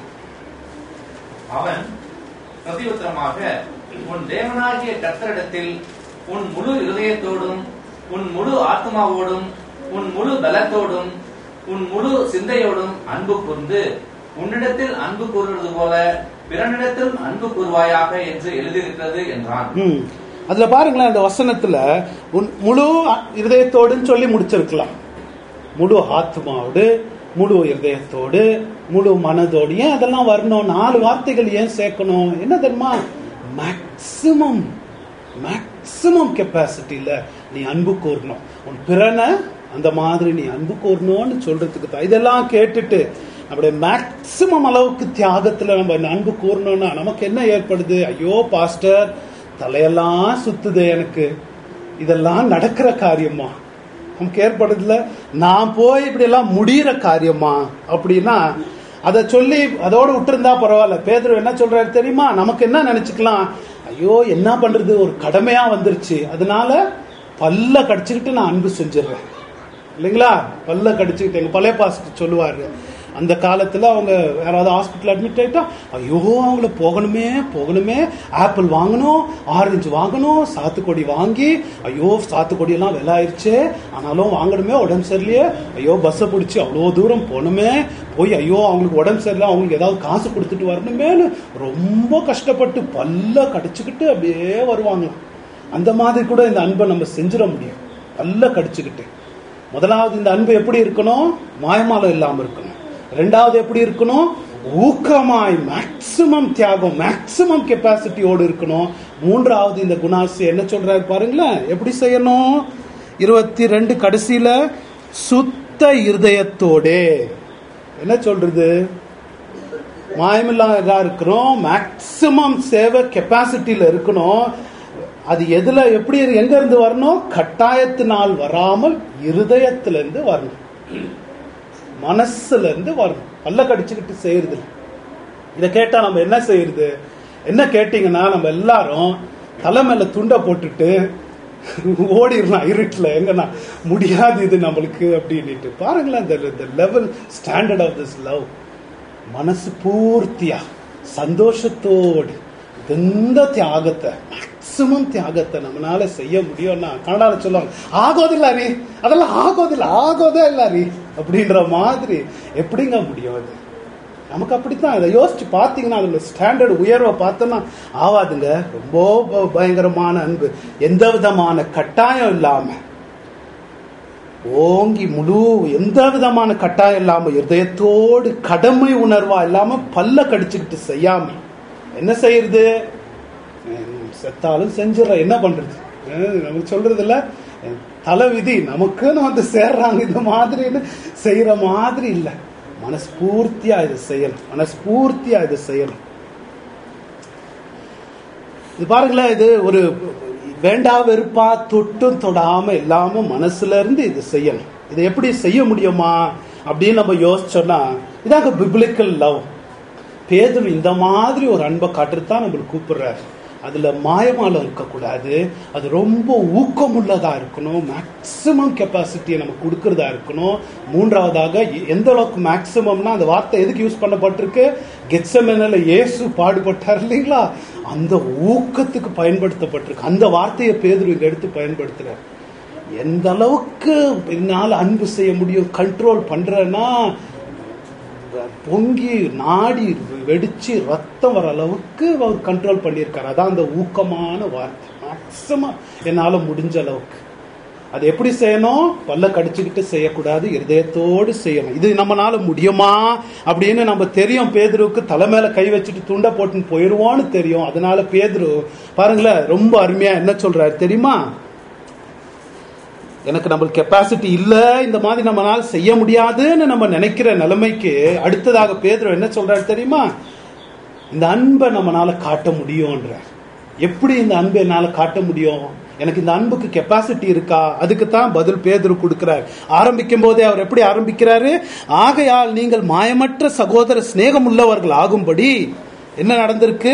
அவன் பிரதியுத்தரமாக உன் தேவனாகிய கர்த்தரிடத்தில் உன் முழு இருதயத்தோடும் உன் முழு ஆத்மாவோடும் உன் முழு பலத்தோடும் உன் முழு சிந்தையோடும் அன்பு கூர்ந்து உன்னிடத்தில் அன்பு கூறுவது போல பிறனிடத்திலும் அன்பு கூறுவாயாக என்று எழுதியிருக்கிறது என்றான் ம். அதுல பாருங்களேன் அந்த வசனத்துல உன் முழு இருதயத்தோடுன்னு சொல்லி முடிச்சிருக்கலாம் முழு ஆத்மாவோடு முழு இருதயத்தோடு முழு மனதோடு ஏன் அதெல்லாம் வரணும் நாலு வார்த்தைகள் ஏன் சேர்க்கணும் என்ன தெரியுமா மேக்சிமம் மேக்சிமம் கெப்பாசிட்டியில நீ அன்பு கூறணும் உன் பிறனை அந்த மாதிரி நீ அன்பு கூறணும்னு சொல்றதுக்கு தான் இதெல்லாம் கேட்டுட்டு நம்முடைய மேக்சிமம் அளவுக்கு தியாகத்துல நம்ம அன்பு கூறணும்னா நமக்கு என்ன ஏற்படுது ஐயோ பாஸ்டர் தலையெல்லாம் சுத்துது எனக்கு இதெல்லாம் நடக்கிற காரியமா நமக்கு ஏற்படுதுல நான் போய் இப்படி எல்லாம் முடியிற காரியமா அப்படின்னா அதை சொல்லி அதோட விட்டுருந்தா பரவாயில்ல பேதர் என்ன சொல்றாரு தெரியுமா நமக்கு என்ன நினைச்சுக்கலாம் ஐயோ என்ன பண்றது ஒரு கடமையா வந்துருச்சு அதனால பல்ல கடிச்சுக்கிட்டு நான் அன்பு செஞ்சிடுறேன் இல்லைங்களா பல்ல கடிச்சுக்கிட்டு எங்க பழைய பாஸ்டர் சொல்லுவாரு அந்த காலத்துல அவங்க யாராவது ஹாஸ்பிட்டல் அட்மிட் ஆயிட்டா ஐயோ அவங்கள போகணுமே போகணுமே ஆப்பிள் வாங்கணும் ஆரஞ்சு வாங்கணும் சாத்துக்குடி வாங்கி ஐயோ சாத்துக்குடி எல்லாம் விலை ஆயிருச்சே ஆனாலும் வாங்கணுமே உடம்பு சரியில்லையே ஐயோ பஸ்ஸை பிடிச்சி அவ்வளோ தூரம் போகணுமே போய் ஐயோ அவங்களுக்கு உடம்பு சரியில்லை அவங்களுக்கு ஏதாவது காசு கொடுத்துட்டு வரணுமேன்னு ரொம்ப கஷ்டப்பட்டு பல்ல கடிச்சுக்கிட்டு அப்படியே வருவாங்க அந்த மாதிரி கூட இந்த அன்பை நம்ம செஞ்சிட முடியும் பல்ல கடிச்சுக்கிட்டு முதலாவது இந்த அன்பு எப்படி இருக்கணும் மாயமாலம் இல்லாம இருக்கணும் ரெண்டாவது எப்படி இருக்கணும் ஊக்கமாய் மேக்சிமம் தியாகம் மேக்சிமம் கெப்பாசிட்டியோடு இருக்கணும் மூன்றாவது இந்த குணாசி என்ன சொல்றாரு பாருங்களேன் எப்படி செய்யணும் இருபத்தி ரெண்டு கடைசியில சுத்த இருதயத்தோடே என்ன சொல்றது மாயமில்லாத இருக்கிறோம் மேக்சிமம் சேவை கெப்பாசிட்டியில இருக்கணும் அது எதுல எப்படி எங்க இருந்து வரணும் கட்டாயத்தினால் வராமல் இருதயத்துல இருந்து வரணும் மனசுல இருந்து வரணும் பல்ல கடிச்சுக்கிட்டு செய்யறது இல்ல. இத கேட்டா நம்ம என்ன செய்யறது என்ன கேட்டீங்கன்னா நம்ம எல்லாரும் தலை மேல துண்டை போட்டுட்டு ஓடிடலாம் இருட்டுல எங்கன்னா முடியாது இது நம்மளுக்கு அப்படின்ட்டு பாருங்களேன் இந்த level standard of this love மனசு பூர்த்தியா சந்தோஷத்தோடு எந்த தியாகத்தை மேக்சிமம் தியாகத்தை நம்மளால செய்ய முடியும்னா கனடால சொல்லுவாங்க ஆகோதில்ல நீ அதெல்லாம் ஆகோதில்ல ஆகோதே இல்ல நீ அப்படின்ற மாதிரி எப்படிங்க முடியும் அது நமக்கு அப்படித்தான் இதை யோசிச்சு பார்த்தீங்கன்னா அதோட ஸ்டாண்டர்ட் உயர்வை பார்த்தோம்னா ஆவாதுங்க ரொம்ப ப- பயங்கரமான அன்பு எந்த விதமான கட்டாயம் இல்லாம ஓங்கி முழு எந்த விதமான கட்டாயம் இல்லாம இருதயத்தோடு கடமை உணர்வா இல்லாம பல்ல கடிச்சுக்கிட்டு செய்யாம என்ன செய்யறது ஹம், செத்தாலும் செஞ்சிடற என்ன பண்றது ஹம், நமக்கு சொல்றது இல்ல தலை விதி நமக்குன்னு வந்து சேர்றாங்க இந்த மாதிரின்னு செய்யற மாதிரி இல்ல மனஸ்பூர்த்தியா இது செய்யணும் மனஸ்பூர்த்தியா இது செய்யணும் இது பாருங்களேன் இது ஒரு வேண்டா வெறுப்பா தொட்டும் தொடாம இல்லாம மனசுல இருந்து இது செய்யணும் இதை எப்படி செய்ய முடியுமா அப்படின்னு நம்ம யோசிச்சோம்னா இதாங்க பிப்ளிக்கல் லவ் பேதுரு இந்த மாதிரி ஒரு அன்பை காட்டுறதுதான் நம்மளுக்கு கூப்பிடுறாரு அதுல மாயமாலம் இருக்கக்கூடாது அது ரொம்ப ஊக்கமுள்ளதா இருக்கணும் மேக்சிமம் கெப்பாசிட்டியை நம்ம கொடுக்கறதா இருக்கணும் மூன்றாவதாக எ- எந்த அளவுக்கு மேக்சிமம்னா அந்த வார்த்தை எதுக்கு யூஸ் பண்ணப்பட்டிருக்கு கெட்சமெனில் இயேசு பாடுபட்டார் இல்லைங்களா அந்த ஊக்கத்துக்கு பயன்படுத்தப்பட்டிருக்கு அந்த வார்த்தையை பேதுரு இங்க எடுத்து பயன்படுத்துறார் எந்த அளவுக்கு என்னால் அன்பு செய்ய முடியும் கண்ட்ரோல் பண்றேன்னா பொங்கி நாடி வெடிச்சு ரத்தம் வர அளவுக்கு அவர் கண்ட்ரோல் பண்ணியிருக்காரு அதான் அந்த ஊக்கமான வார்த்தை மேக்சிமம் என்னால முடிஞ்ச அளவுக்கு அது எப்படி செய்யணும் பல்ல கடிச்சுக்கிட்டு செய்யக்கூடாது இருதயத்தோடு செய்யணும் இது நம்மனால முடியுமா அப்படின்னு நம்ம தெரியும் பேதுருவுக்கு தலை மேல கை வச்சுட்டு துண்டை போட்டுன்னு போயிடுவோன்னு தெரியும் அதனால பேதுரு பாருங்களேன் ரொம்ப அருமையா என்ன சொல்றாரு தெரியுமா எனக்கு நம்மளுக்கு கெப்பாசிட்டி இல்ல இந்த மாதிரி நம்மளால செய்ய முடியாதுன்னு நம்ம நினைக்கிற நிலைமைக்கு அடுத்ததாக பேதுரு என்ன சொல்றாரு தெரியுமா இந்த அன்பை நம்மனால காட்ட முடியும்ன்ற எப்படி இந்த அன்பை என்னால காட்ட முடியும் எனக்கு இந்த அன்புக்கு கெப்பாசிட்டி இருக்கா அதுக்கு தான் பதில் பேதுரு கொடுக்கிறார் ஆரம்பிக்கும் போதே அவர் எப்படி ஆரம்பிக்கிறாரு ஆகையால் நீங்கள் மாயமற்ற சகோதர சிநேகம் உள்ளவர்கள் ஆகும்படி என்ன நடந்திருக்கு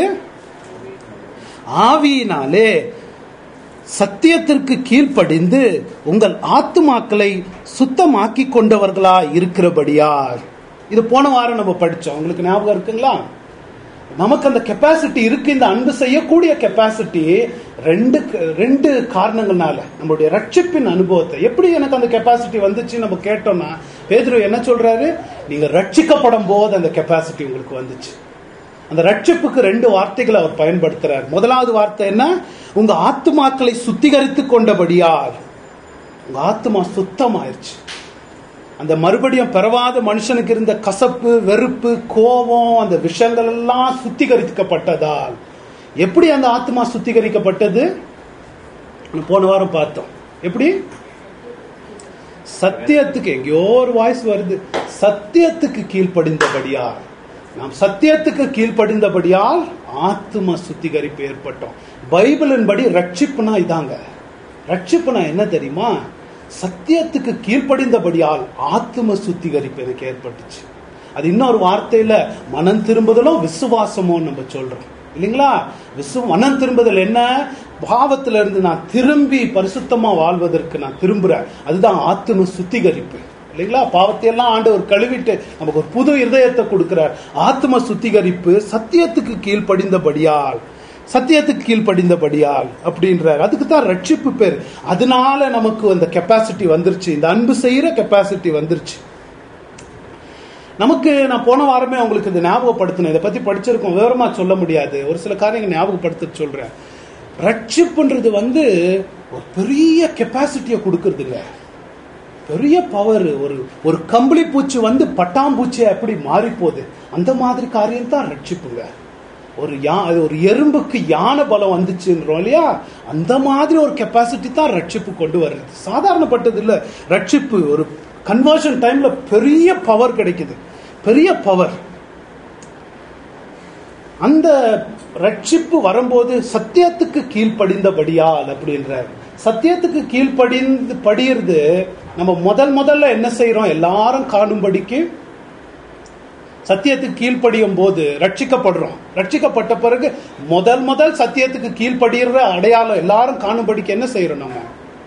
ஆவியினாலே சத்தியத்திற்கு கீழ்ப்படிந்து உங்கள் ஆத்துமாக்களை சுத்தமாக்கி கொண்டவர்களா இருக்கிறபடியால் இது போன வாரம் நம்ம படிச்சோம் உங்களுக்கு ஞாபகம் இருக்குங்களா நமக்கு அந்த கெப்பாசிட்டி இருக்கு இந்த அன்பு செய்யக்கூடிய கெப்பாசிட்டி ரெண்டு ரெண்டு காரணங்கள்னால நம்மளுடைய ரட்சிப்பின் அனுபவத்தை எப்படி எனக்கு அந்த கெப்பாசிட்டி வந்துச்சு நம்ம கேட்டோம்னா பேதுரு என்ன சொல்றாரு நீங்க ரட்சிக்கப்படும் போது அந்த கெப்பாசிட்டி உங்களுக்கு வந்துச்சு அந்த ரட்சிப்புக்கு ரெண்டு வார்த்தைகளை அவர் பயன்படுத்துறார் முதலாவது வார்த்தை என்ன உங்க ஆத்துமாக்களை சுத்திகரித்து கொண்டபடியால் உங்க ஆத்துமா சுத்தமாயிருச்சு அந்த மறுபடியும் பெறவாத மனுஷனுக்கு இருந்த கசப்பு வெறுப்பு கோபம் அந்த விஷயங்கள் எல்லாம் சுத்திகரிக்கப்பட்டதால் எப்படி அந்த ஆத்மா சுத்திகரிக்கப்பட்டது போன வாரம் பார்த்தோம் எப்படி சத்தியத்துக்கு எங்கேயோ ஒரு வாய்ஸ் வருது சத்தியத்துக்கு கீழ்ப்படிந்தபடியால் நாம் சத்தியத்துக்கு கீழ்ப்படிந்தபடியால் ஆத்ம சுத்திகரிப்பு ஏற்பட்டோம் பைபிளின் படி ரட்சிப்புனா இதாங்க ரட்சிப்புனா என்ன தெரியுமா சத்தியத்துக்கு கீழ்ப்படிந்தபடியால் ஆத்ம சுத்திகரிப்பு எனக்கு ஏற்பட்டுச்சு அது இன்னொரு வார்த்தையில மனம் திரும்புதலும் விசுவாசமும் நம்ம சொல்றோம் இல்லைங்களா விசு மனம் திரும்புதல் என்ன பாவத்துல இருந்து நான் திரும்பி பரிசுத்தமா வாழ்வதற்கு நான் திரும்புறேன் அதுதான் ஆத்ம சுத்திகரிப்பு இல்லைங்களா பாவத்தை எல்லாம் ஆண்டவர் கழுவிட்டு நமக்கு ஒரு புது இருதயத்தை கொடுக்கிறார் ஆத்ம சுத்திகரிப்பு சத்தியத்துக்கு கீழ்ப்படிந்தபடியால் சத்தியத்துக்கு கீழ்ப்படிந்தபடியால் அப்படின்றார் அதுக்கு தான் ரட்சிப்பு பேர் அதனால நமக்கு அந்த கெப்பாசிட்டி வந்துருச்சு இந்த அன்பு செய்யற கெப்பாசிட்டி வந்துருச்சு நமக்கு நான் போன வாரமே உங்களுக்கு இந்த ஞாபகப்படுத்தினேன் இதை பத்தி படிச்சிருக்கோம் விவரமா சொல்ல முடியாது ஒரு சில காரியங்கள் ஞாபகப்படுத்த சொல்றேன் ரட்சிப்புன்றது வந்து ஒரு பெரிய கெப்பாசிட்டியை கொடுக்கறதுங்க பெரிய பவர் ஒரு ஒரு கம்பளி பூச்சி வந்து பட்டாம்பூச்சி எப்படி மாறி போகுது அந்த மாதிரி காரியம் தான் ரட்சிப்புங்க ஒரு யா அது ஒரு எறும்புக்கு யானை பலம் வந்துச்சுன்றோம் இல்லையா அந்த மாதிரி ஒரு கெப்பாசிட்டி தான் ரட்சிப்பு கொண்டு வருது சாதாரணப்பட்டது இல்ல ரட்சிப்பு ஒரு கன்வர்ஷன் டைம்ல பெரிய பவர் கிடைக்குது பெரிய பவர் அந்த ரட்சிப்பு வரும்போது சத்தியத்துக்கு கீழ்ப்படிந்தபடியால் அப்படின்றார் சத்தியத்துக்கு கீழ்ப்படிந்து படியிறது நம்ம முதல் முதல்ல என்ன செய்யறோம் எல்லாரும் காணும்படிக்கு சத்தியத்துக்கு கீழ்ப்படியும் போது ரட்சிக்கப்படுறோம் ரட்சிக்கப்பட்ட பிறகு முதல் முதல் சத்தியத்துக்கு கீழ்ப்படுகிற அடையாளம் எல்லாரும் காணும்படிக்கு என்ன செய்யறோம் நம்ம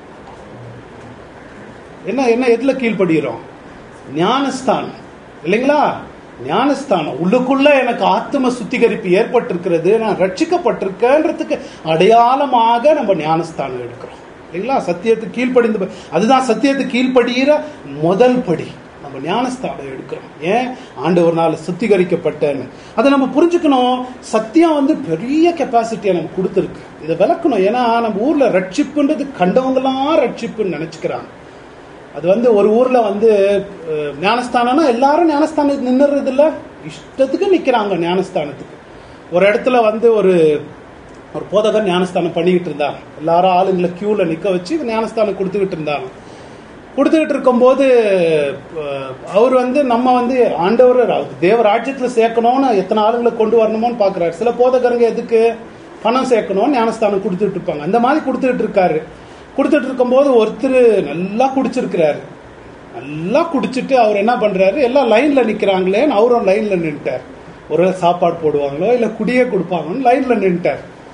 என்ன என்ன எதுல கீழ்ப்படுகிறோம் ஞானஸ்தானம் இல்லைங்களா ஞானஸ்தானம் உள்ளுக்குள்ள எனக்கு ஆத்ம சுத்திகரிப்பு ஏற்பட்டிருக்கிறது நான் ரட்சிக்கப்பட்டிருக்கேன்றதுக்கு அடையாளமாக நம்ம ஞானஸ்தானம் எடுக்கிறோம் இல்லைங்களா சத்தியத்துக்கு கீழ்ப்படிந்து அதுதான் சத்தியத்துக்கு கீழ்ப்படுகிற முதல் படி நம்ம ஞானஸ்தானம் எடுக்கிறோம் ஏன் ஆண்டு ஒரு நாள் சுத்திகரிக்கப்பட்டேன்னு அதை நம்ம புரிஞ்சுக்கணும் சத்தியம் வந்து பெரிய கெப்பாசிட்டியை நம்ம கொடுத்துருக்கு இதை விளக்கணும் ஏன்னா நம்ம ஊர்ல ரட்சிப்புன்றது கண்டவங்களாம் ரட்சிப்புன்னு நினைச்சுக்கிறாங்க அது வந்து ஒரு ஊர்ல வந்து அஹ், ஞானஸ்தானம்னா எல்லாரும் ஞானஸ்தானத்துக்கு நின்னுறது இல்ல இஷ்டத்துக்கு நிக்கிறாங்க ஞானஸ்தானத்துக்கு ஒரு இடத்துல வந்து ஒரு ஒரு போதகர் ஞானஸ்தானம் பண்ணிக்கிட்டு இருந்தாங்க எல்லாரும் ஆளுங்களை கியூல நிக்க வச்சு ஞானஸ்தானம் கொடுத்துக்கிட்டு இருந்தாங்க கொடுத்துக்கிட்டு இருக்கும்போது அஹ், அவர் வந்து நம்ம வந்து ஆண்டவர் தேவ ராஜ்யத்துல சேர்க்கணும்னு எத்தனை ஆளுங்களை கொண்டு வரணுமோன்னு பாக்குறாரு சில போதகருங்க எதுக்கு பணம் சேர்க்கணும்னு ஞானஸ்தானம் கொடுத்துட்டு இருப்பாங்க அந்த மாதிரி கொடுத்துட்டு இருக்காரு கொடுத்துட்டு இருக்கும்போது ஒருத்தர் நல்லா குடிச்சிருக்கிறாரு நல்லா குடிச்சிட்டு அவர் என்ன பண்றாரு எல்லாம் லைன்ல நிக்கிறாங்களேன்னு அவரும் லைன்ல நின்ட்டார் ஒரு சாப்பாடு போடுவாங்களோ இல்ல குடியே கொடுப்பாங்கன்னு லைன்ல நின்ட்டார்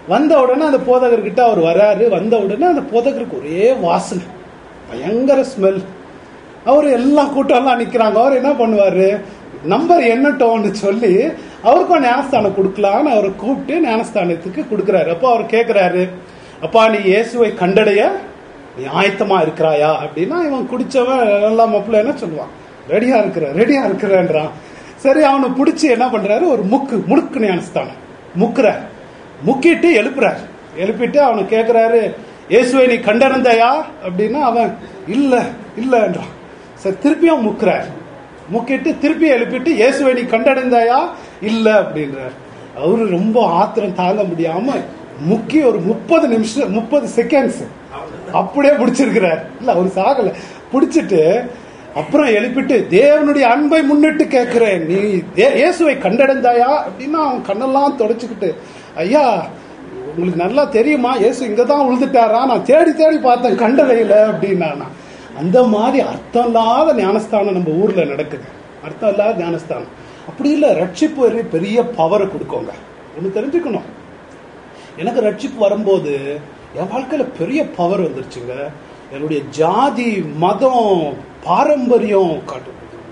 வந்த உடனே அந்த போதகர்கிட்ட அவர் வராரு வந்த உடனே அந்த போதகருக்கு ஒரே வாசனை பயங்கர ஸ்மெல் அவர் எல்லா கூட்டம்லாம் நிக்கிறாங்க அவர் என்ன பண்ணுவாரு நம்பர் என்னட்டோன்னு சொல்லி அவருக்கும் ஞானஸ்தானம் கொடுக்கலான்னு அவரை கூப்பிட்டு ஞானஸ்தானத்துக்கு கொடுக்குறாரு அப்போ அவர் கேட்குறாரு அப்பா நீ இயேசுவை கண்டடைய நீ ஆயத்தமா இருக்கிறாயா அப்படின்னா இவன் குடிச்சவன் நல்லா மாப்பிள்ள என்ன சொல்லுவான் ரெடியா இருக்கிற ரெடியா இருக்கிறேன்றான் சரி அவனை பிடிச்சி என்ன பண்றாரு ஒரு முக்கு முடுக்கு ஞானஸ்தானம் முக்குறார் முக்கிட்டு எழுப்புறார் எழுப்பிட்டு அவனை கேட்குறாரு இயேசுவை நீ கண்டறிந்தாயா அப்படின்னா அவன் இல்ல இல்லைன்றான் சரி திருப்பியும் முக்குறார் முக்கிட்டு திருப்பி எழுப்பிட்டு இயேசுவை நீ கண்டடைந்தாயா இல்ல அப்படின்றார் அவரு ரொம்ப ஆத்திரம் தாங்க முடியாம முக்கி ஒரு முப்பது நிமிஷம் முப்பது செகண்ட்ஸ் அப்படியே பிடிச்சிருக்கிறார் இல்ல அவர் சாகல பிடிச்சிட்டு அப்புறம் எழுப்பிட்டு தேவனுடைய அன்பை முன்னிட்டு கேட்கிறேன் நீ தே- இயேசுவை கண்டடைந்தாயா அப்படின்னா அவன் கண்ணெல்லாம் தொடச்சுக்கிட்டு ஐயா உங்களுக்கு நல்லா தெரியுமா இயேசு இங்க தான் உழுதுட்டாரா நான் தேடி தேடி பார்த்தேன் கண்டடையில அப்படின்னா நான். அந்த மாதிரி அர்த்தம் இல்லாத ஞானஸ்தானம் நம்ம ஊர்ல நடக்குது அர்த்தம் இல்லாத ஞானஸ்தானம் அப்படி இல்ல ரட்சிப்பு ஒரு பெரிய பவரை கொடுக்கோங்க ஒண்ணு தெரிஞ்சுக்கணும் எனக்கு ரட்சிப்பு வரும்போது என் வாழ்க்கையில பெரிய பவர் வந்துருச்சுங்க என்னுடைய ஜாதி மதம் பாரம்பரியம் காட்டு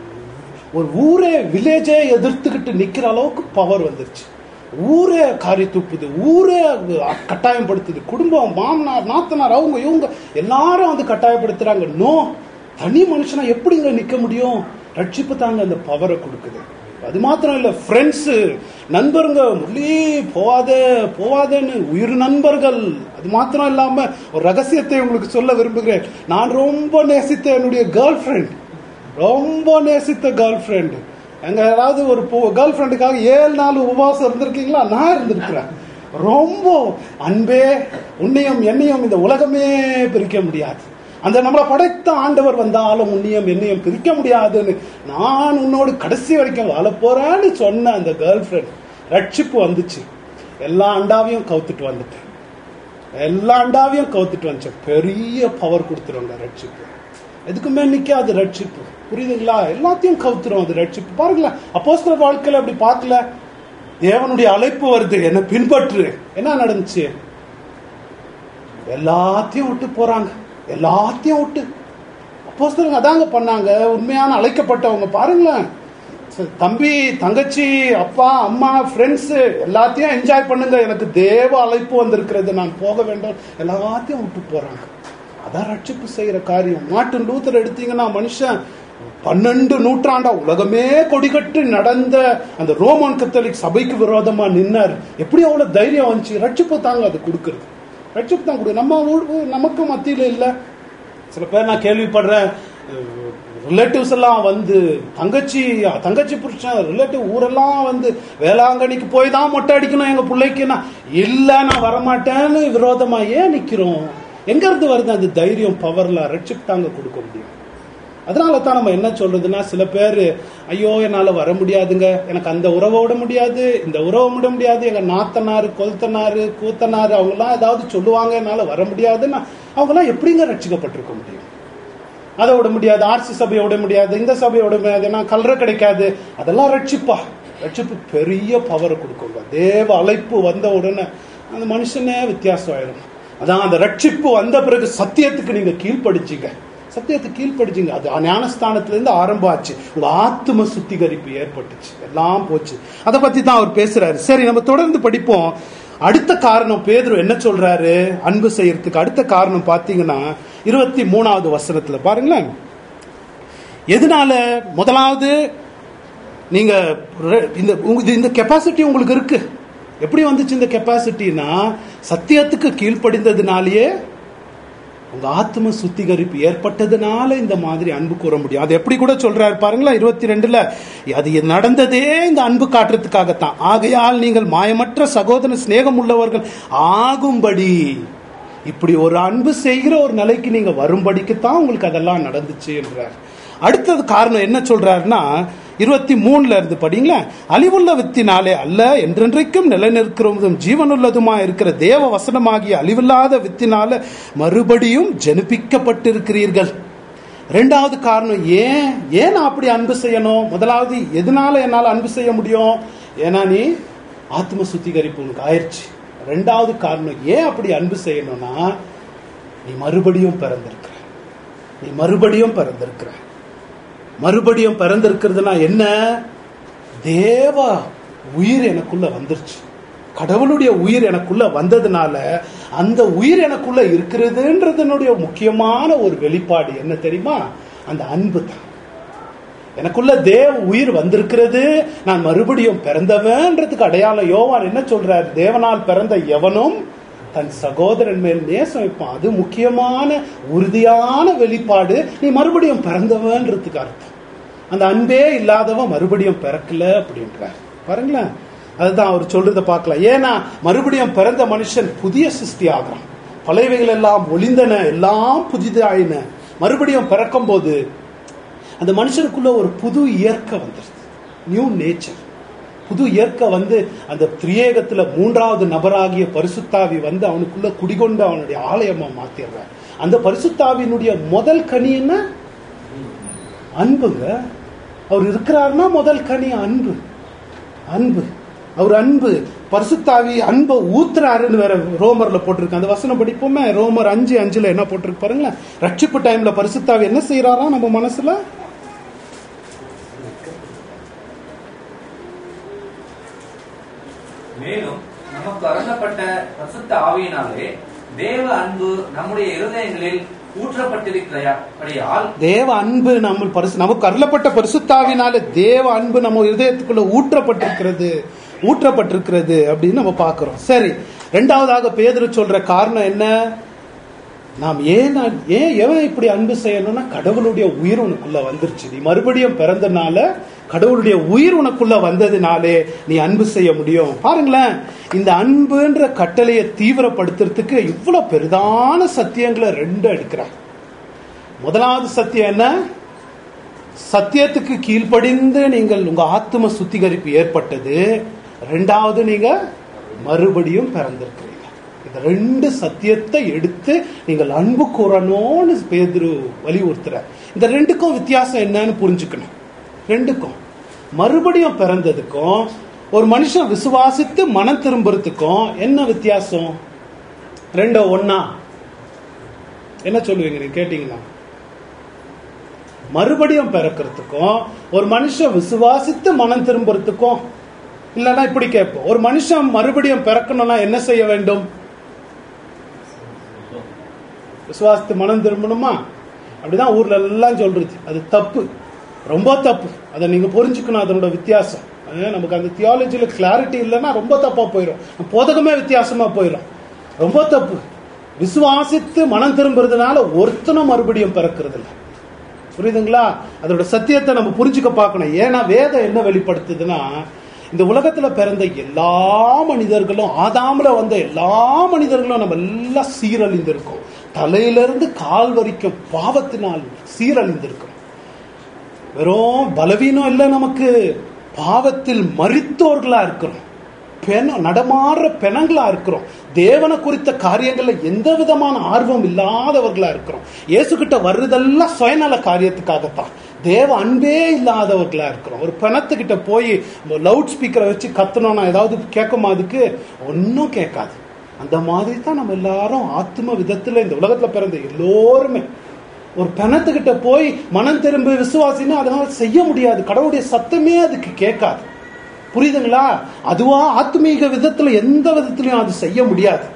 ஒரு ஊரே வில்லேஜே எதிர்த்துக்கிட்டு நிக்கிற அளவுக்கு பவர் வந்துருச்சு ஊரே காரி துப்புது ஊரே கட்டாயப்படுத்துது குடும்பம் மாமனார் நாத்தனார் அவங்க இவங்க எல்லாரும் வந்து கட்டாயப்படுத்துறாங்க நோ தனி மனுஷனா எப்படிங்க நிக்க முடியும் ரட்சிப்பு தாங்க அந்த பவரை கொடுக்குது அது மாத்திரம் இல்ல ஃப்ரெண்ட்ஸ் நண்பருங்க முள்ளி போவாத போவாதேன்னு உயிர் நண்பர்கள் அது மாத்திரம் இல்லாம ஒரு ரகசியத்தை உங்களுக்கு சொல்ல விரும்புகிறேன் நான் ரொம்ப நேசித்த என்னுடைய கேர்ள் ஃப்ரெண்ட் ரொம்ப நேசித்த கேர்ள் ஃப்ரெண்டு எங்க யாராவது ஒரு கேர்ள் ஃப்ரெண்டுக்காக ஏழு நாள் உபவாசம் இருந்திருக்கீங்களா நான் இருந்திருக்கிறேன் ரொம்ப அன்பே உன்னையும் என்னையும் இந்த உலகமே பிரிக்க முடியாது அந்த நம்மளை படைத்த ஆண்டவர் வந்தாலும் உன்னையும் என்னையும் பிரிக்க முடியாதுன்னு நான் உன்னோடு கடைசி வரைக்கும் வாழ போறேன்னு சொன்ன அந்த கேர்ள் ஃப்ரெண்ட் ரட்சிப்பு வந்துச்சு எல்லா அண்டாவையும் கவுத்துட்டு வந்துட்டேன் எல்லா அண்டாவையும் கவுத்துட்டு வந்துச்சேன் பெரிய பவர் கொடுத்துருவாங்க ரட்சிப்பு எதுக்குமே நிக்காது ரட்சிப்பு புரியுதுங்களா எல்லாத்தையும் கவுத்துரும் அது ரட்சிப்பு பாருங்களேன் அப்போஸ்தலர் வாழ்க்கையில அப்படி பார்க்கல தேவனுடைய அழைப்பு வருது என்ன பின்பற்று என்ன நடந்துச்சு எல்லாத்தையும் விட்டு போறாங்க எல்லாத்தையும் விட்டு அப்போஸ்தலங்க அதாங்க பண்ணாங்க உண்மையான அழைக்கப்பட்டவங்க பாருங்களேன் சரி, தம்பி தங்கச்சி அப்பா அம்மா ஃப்ரெண்ட்ஸ் எல்லாத்தையும் என்ஜாய் பண்ணுங்க எனக்கு தேவ அழைப்பு வந்திருக்கிறது நான் போக வேண்டும் எல்லாத்தையும் விட்டு போறாங்க அதான் ரட்சிப்பு செய்யற காரியம் மார்ட்டின் லூத்தர் எடுத்தீங்கன்னா மனுஷன் பன்னெண்டு நூற்றாண்டா உலகமே கொடிகட்டு நடந்த அந்த ரோமன் கத்தோலிக் சபைக்கு விரோதமா நின்னார் எப்படி அவ்வளவு தைரியம் வந்துச்சு ரட்சிப்பு தாங்க அது கொடுக்கறது ரட்சிப்பு தான் கொடு நம்ம ஊர் நமக்கு மத்தியில இல்ல சில பேர் நான் கேள்விப்படுறேன் ரிலேட்டிவ்ஸ் எல்லாம் வந்து தங்கச்சி தங்கச்சி புருஷன் ரிலேட்டிவ் ஊரெல்லாம் வந்து வேளாங்கண்ணிக்கு போய் தான் மொட்டை அடிக்கணும் எங்க பிள்ளைக்குன்னா இல்ல நான் வரமாட்டேன்னு விரோதமா ஏன் நிக்கிறோம் எங்க இருந்து வருது அந்த தைரியம் பவர்ல ரட்சிப் தாங்க கொடுக்க முடியும் அதனால தான் நம்ம என்ன சொல்றதுன்னா சில பேர் ஐயோ என்னால வர முடியாதுங்க எனக்கு அந்த உறவை விட முடியாது இந்த உறவை விட முடியாது எங்க நாத்தனாரு கொல்த்தனாரு கூத்தனாரு அவங்கெல்லாம் ஏதாவது சொல்லுவாங்க என்னால வர முடியாதுன்னா அவங்கெல்லாம் எப்படிங்க ரட்சிக்கப்பட்டிருக்க முடியும் அதை விட முடியாது ஆர்சி சபையை விட முடியாது இந்த சபையை விட முடியாது ஏன்னா கல்ற கிடைக்காது அதெல்லாம் ரட்சிப்பா ரட்சிப்பு பெரிய பவரை கொடுக்குங்க தேவ அழைப்பு வந்த உடனே அந்த மனுஷனே வித்தியாசம் ஆயிடும் அதான் அந்த ரட்சிப்பு வந்த பிறகு சத்தியத்துக்கு நீங்க கீழ்ப்படிச்சீங்க சத்தியத்துக்கு கீழ்ப்படிச்சீங்க அது ஞானஸ்தானத்துல இருந்து ஆரம்பம் ஆச்சு உங்க ஆத்ம சுத்திகரிப்பு ஏற்பட்டுச்சு எல்லாம் போச்சு அதை பத்தி தான் அவர் பேசுறாரு சரி நம்ம தொடர்ந்து படிப்போம் அடுத்த காரணம் பேதுரு என்ன சொல்றாரு அன்பு செய்யறதுக்கு அடுத்த காரணம் பாத்தீங்கன்னா இருபத்தி மூணாவது வசனத்துல பாருங்களேன் எதனால முதலாவது நீங்க ரெ- இந்த உங்க- இது- இந்த கெப்பாசிட்டி உங்களுக்கு இருக்கு எப்படி வந்துச்சு இந்த கெப்பாசிட்டினா சத்தியத்துக்கு கீழ்ப்படிந்ததுனாலேயே உங்க ஆத்ம சுத்திகரிப்பு ஏற்பட்டதுனால இந்த மாதிரி அன்பு கூற முடியும் அது எப்படி கூட சொல்றாரு பாருங்களா இருபத்தி ரெண்டுல அது நடந்ததே இந்த அன்பு காட்டுறதுக்காகத்தான் ஆகையால் நீங்கள் மாயமற்ற சகோதர சிநேகம் உள்ளவர்கள் ஆகும்படி இப்படி ஒரு அன்பு செய்கிற ஒரு நிலைக்கு நீங்க வரும்படிக்குத்தான் உங்களுக்கு அதெல்லாம் நடந்துச்சு என்றார் அடுத்தது காரணம் என்ன சொல்றாருன்னா இருபத்தி மூணுல இருந்து படிங்களேன் அழிவுள்ள வித்தினாலே அல்ல என்றென்றைக்கும் நிலைநிற்கிறதும் ஜீவனுள்ளதுமா இருக்கிற தேவ வசனமாகிய அழிவில்லாத வித்தினால மறுபடியும் ஜனிப்பிக்கப்பட்டிருக்கிறீர்கள் ரெண்டாவது காரணம் ஏன் ஏன் நான் அப்படி அன்பு செய்யணும் முதலாவது எதனால என்னால் அன்பு செய்ய முடியும் ஏன்னா நீ ஆத்ம சுத்திகரிப்பு உனக்கு ஆயிடுச்சு ரெண்டாவது காரணம் ஏன் அப்படி அன்பு செய்யணும்னா நீ மறுபடியும் பிறந்திருக்கிற நீ மறுபடியும் பிறந்திருக்கிற மறுபடியும் பிறந்திருக்கிறதுனா என்ன தேவ உயிர் எனக்குள்ள வந்துருச்சு கடவுளுடைய உயிர் எனக்குள்ள வந்ததுனால அந்த உயிர் எனக்குள்ள இருக்கிறதுன்றதனுடைய முக்கியமான ஒரு வெளிப்பாடு என்ன தெரியுமா அந்த அன்பு தான் எனக்குள்ள தேவ உயிர் வந்திருக்கிறது நான் மறுபடியும் பிறந்தவன்றதுக்கு அடையாளம் யோவான் என்ன சொல்றார் தேவனால் பிறந்த எவனும் தன் சகோதரன் மேல் நேசம் வைப்பான் அது முக்கியமான உறுதியான வெளிப்பாடு நீ மறுபடியும் பிறந்தவன்றதுக்கு அர்த்தம் அந்த அன்பே இல்லாதவன் மறுபடியும் பிறக்கல அப்படின்றார் பாருங்களேன் அதுதான் அவர் சொல்றத பார்க்கலாம் ஏன்னா மறுபடியும் பிறந்த மனுஷன் புதிய சிருஷ்டி ஆகிறான் பழையவைகள் எல்லாம் ஒளிந்தன எல்லாம் புதிதாயின மறுபடியும் பிறக்கும் போது அந்த மனுஷனுக்குள்ள ஒரு புது இயற்கை வந்துருது நியூ நேச்சர் புது இயற்கை வந்து அந்த திரியேகத்துல மூன்றாவது நபராகிய பரிசுத்தாவி வந்து அவனுக்குள்ள குடிகொண்டு அவனுடைய ஆலயமா மாத்திடுறார் அந்த பரிசுத்தாவினுடைய முதல் கனி என்ன அன்புங்க அவர் இருக்கிறாருன்னா முதல் கனி அன்பு அன்பு அவர் அன்பு பரிசுத்தாவி அன்பை ஊத்துறாருன்னு வேற ரோமர்ல போட்டிருக்கு அந்த வசனம் படிப்போமே ரோமர் அஞ்சு அஞ்சுல என்ன போட்டிருக்கு பாருங்களேன் ரட்சிப்பு டைம்ல பரிசுத்தாவி என்ன செய்யறாரா நம்ம மனசுல மேலும் நமக்கு அருளப்பட்ட பசுத்த ஆவியினாலே தேவ அன்பு நம்முடைய இருதயங்களில் ஊற்றப்பட்டிருக்கிறபடியால் தேவ அன்பு நம்ம பரிசு நமக்கு அருளப்பட்ட பரிசுத்தாவினால தேவ அன்பு நம்ம இருதயத்துக்குள்ள ஊற்றப்பட்டிருக்கிறது ஊற்றப்பட்டிருக்கிறது அப்படின்னு நம்ம பார்க்கிறோம் சரி ரெண்டாவதாக பேதுரு சொல்ற காரணம் என்ன நாம் ஏன் நான்- ஏன் எவன் இப்படி அன்பு செய்யணும்னா கடவுளுடைய உயிர் உனக்குள்ள வந்துருச்சு நீ மறுபடியும் பிறந்தனால கடவுளுடைய உயிர் உனக்குள்ள வந்ததுனாலே நீ அன்பு செய்ய முடியும் பாருங்களேன் இந்த அன்புன்ற கட்டளையை தீவிரப்படுத்துறதுக்கு இவ்வளவு பெரிதான சத்தியங்களை ரெண்டு எடுக்கிறார் முதலாவது சத்தியம் என்ன சத்தியத்துக்கு கீழ்ப்படிந்து நீங்கள் உங்க ஆத்ம சுத்திகரிப்பு ஏற்பட்டது ரெண்டாவது நீங்க மறுபடியும் பிறந்திருக்கிறீங்க இந்த ரெண்டு சத்தியத்தை எடுத்து நீங்கள் அன்பு கூறணும்னு பேதுரு வலியுறுத்துற இந்த ரெண்டுக்கும் வித்தியாசம் என்னன்னு புரிஞ்சுக்கணும் ரெண்டுக்கும் மறுபடியும் பிறந்ததுக்கும் ஒரு மனுஷன் விசுவாசித்து மனம் திரும்புறதுக்கும் என்ன வித்தியாசம் ரெண்டோ ஒண்ணா என்ன சொல்லுவீங்க நீங்க கேட்டீங்கன்னா மறுபடியும் பிறக்கிறதுக்கும் ஒரு மனுஷன் விசுவாசித்து மனம் திரும்புறதுக்கும் இல்லைன்னா இப்படி கேட்போம் ஒரு மனுஷன் மறுபடியும் பிறக்கணும்னா என்ன செய்ய வேண்டும் விசுவாசித்து மனம் திரும்பணுமா அப்படிதான் ஊர்ல எல்லாம் சொல்றது அது தப்பு ரொம்ப தப்பு அதை நீங்க புரிஞ்சுக்கணும் அதனோட வித்தியாசம் அஹ் நமக்கு அந்த தியாலஜில கிளாரிட்டி இல்லைன்னா ரொம்ப தப்பா போயிடும் போதகமே வித்தியாசமா போயிடும் ரொம்ப தப்பு விசுவாசித்து மனம் திரும்புறதுனால ஒருத்தனும் மறுபடியும் பிறக்கிறது இல்லை புரியுதுங்களா அதோட சத்தியத்தை நம்ம புரிஞ்சுக்க பார்க்கணும் ஏன்னா வேதம் என்ன வெளிப்படுத்துதுன்னா இந்த உலகத்துல பிறந்த எல்லா மனிதர்களும் ஆதாமுல வந்த எல்லா மனிதர்களும் நம்ம எல்லாம் சீரழிந்திருக்கோம் தலையிலிருந்து கால் வரைக்கும் பாவத்தினால் சீரழிந்திருக்கிறோம் வெறும் பலவீனம் இல்லை நமக்கு பாவத்தில் மறித்தோர்களா இருக்கிறோம் பெண நடமாடுற பெணங்களா இருக்கிறோம் தேவனை குறித்த காரியங்கள்ல எந்த விதமான ஆர்வம் இல்லாதவர்களா இருக்கிறோம் இயேசு கிட்ட வர்றதெல்லாம் சுயநல காரியத்துக்காகத்தான் தேவ அன்பே இல்லாதவர்களா இருக்கிறோம் ஒரு பிணத்துக்கிட்ட போய் லவுட் ஸ்பீக்கரை வச்சு கத்தணும்னா ஏதாவது கேட்குமா அதுக்கு ஒன்றும் கேட்காது அந்த மாதிரி தான் நம்ம எல்லாரும் ஆத்ம விதத்துல இந்த உலகத்துல பிறந்த எல்லோருமே ஒரு பிணத்துக்கிட்ட போய் மனம் திரும்பி விசுவாசின்னா அதனால செய்ய முடியாது கடவுளுடைய சத்தமே அதுக்கு கேட்காது புரியுதுங்களா அதுவா ஆத்மீக விதத்துல எந்த விதத்திலையும் அது செய்ய முடியாது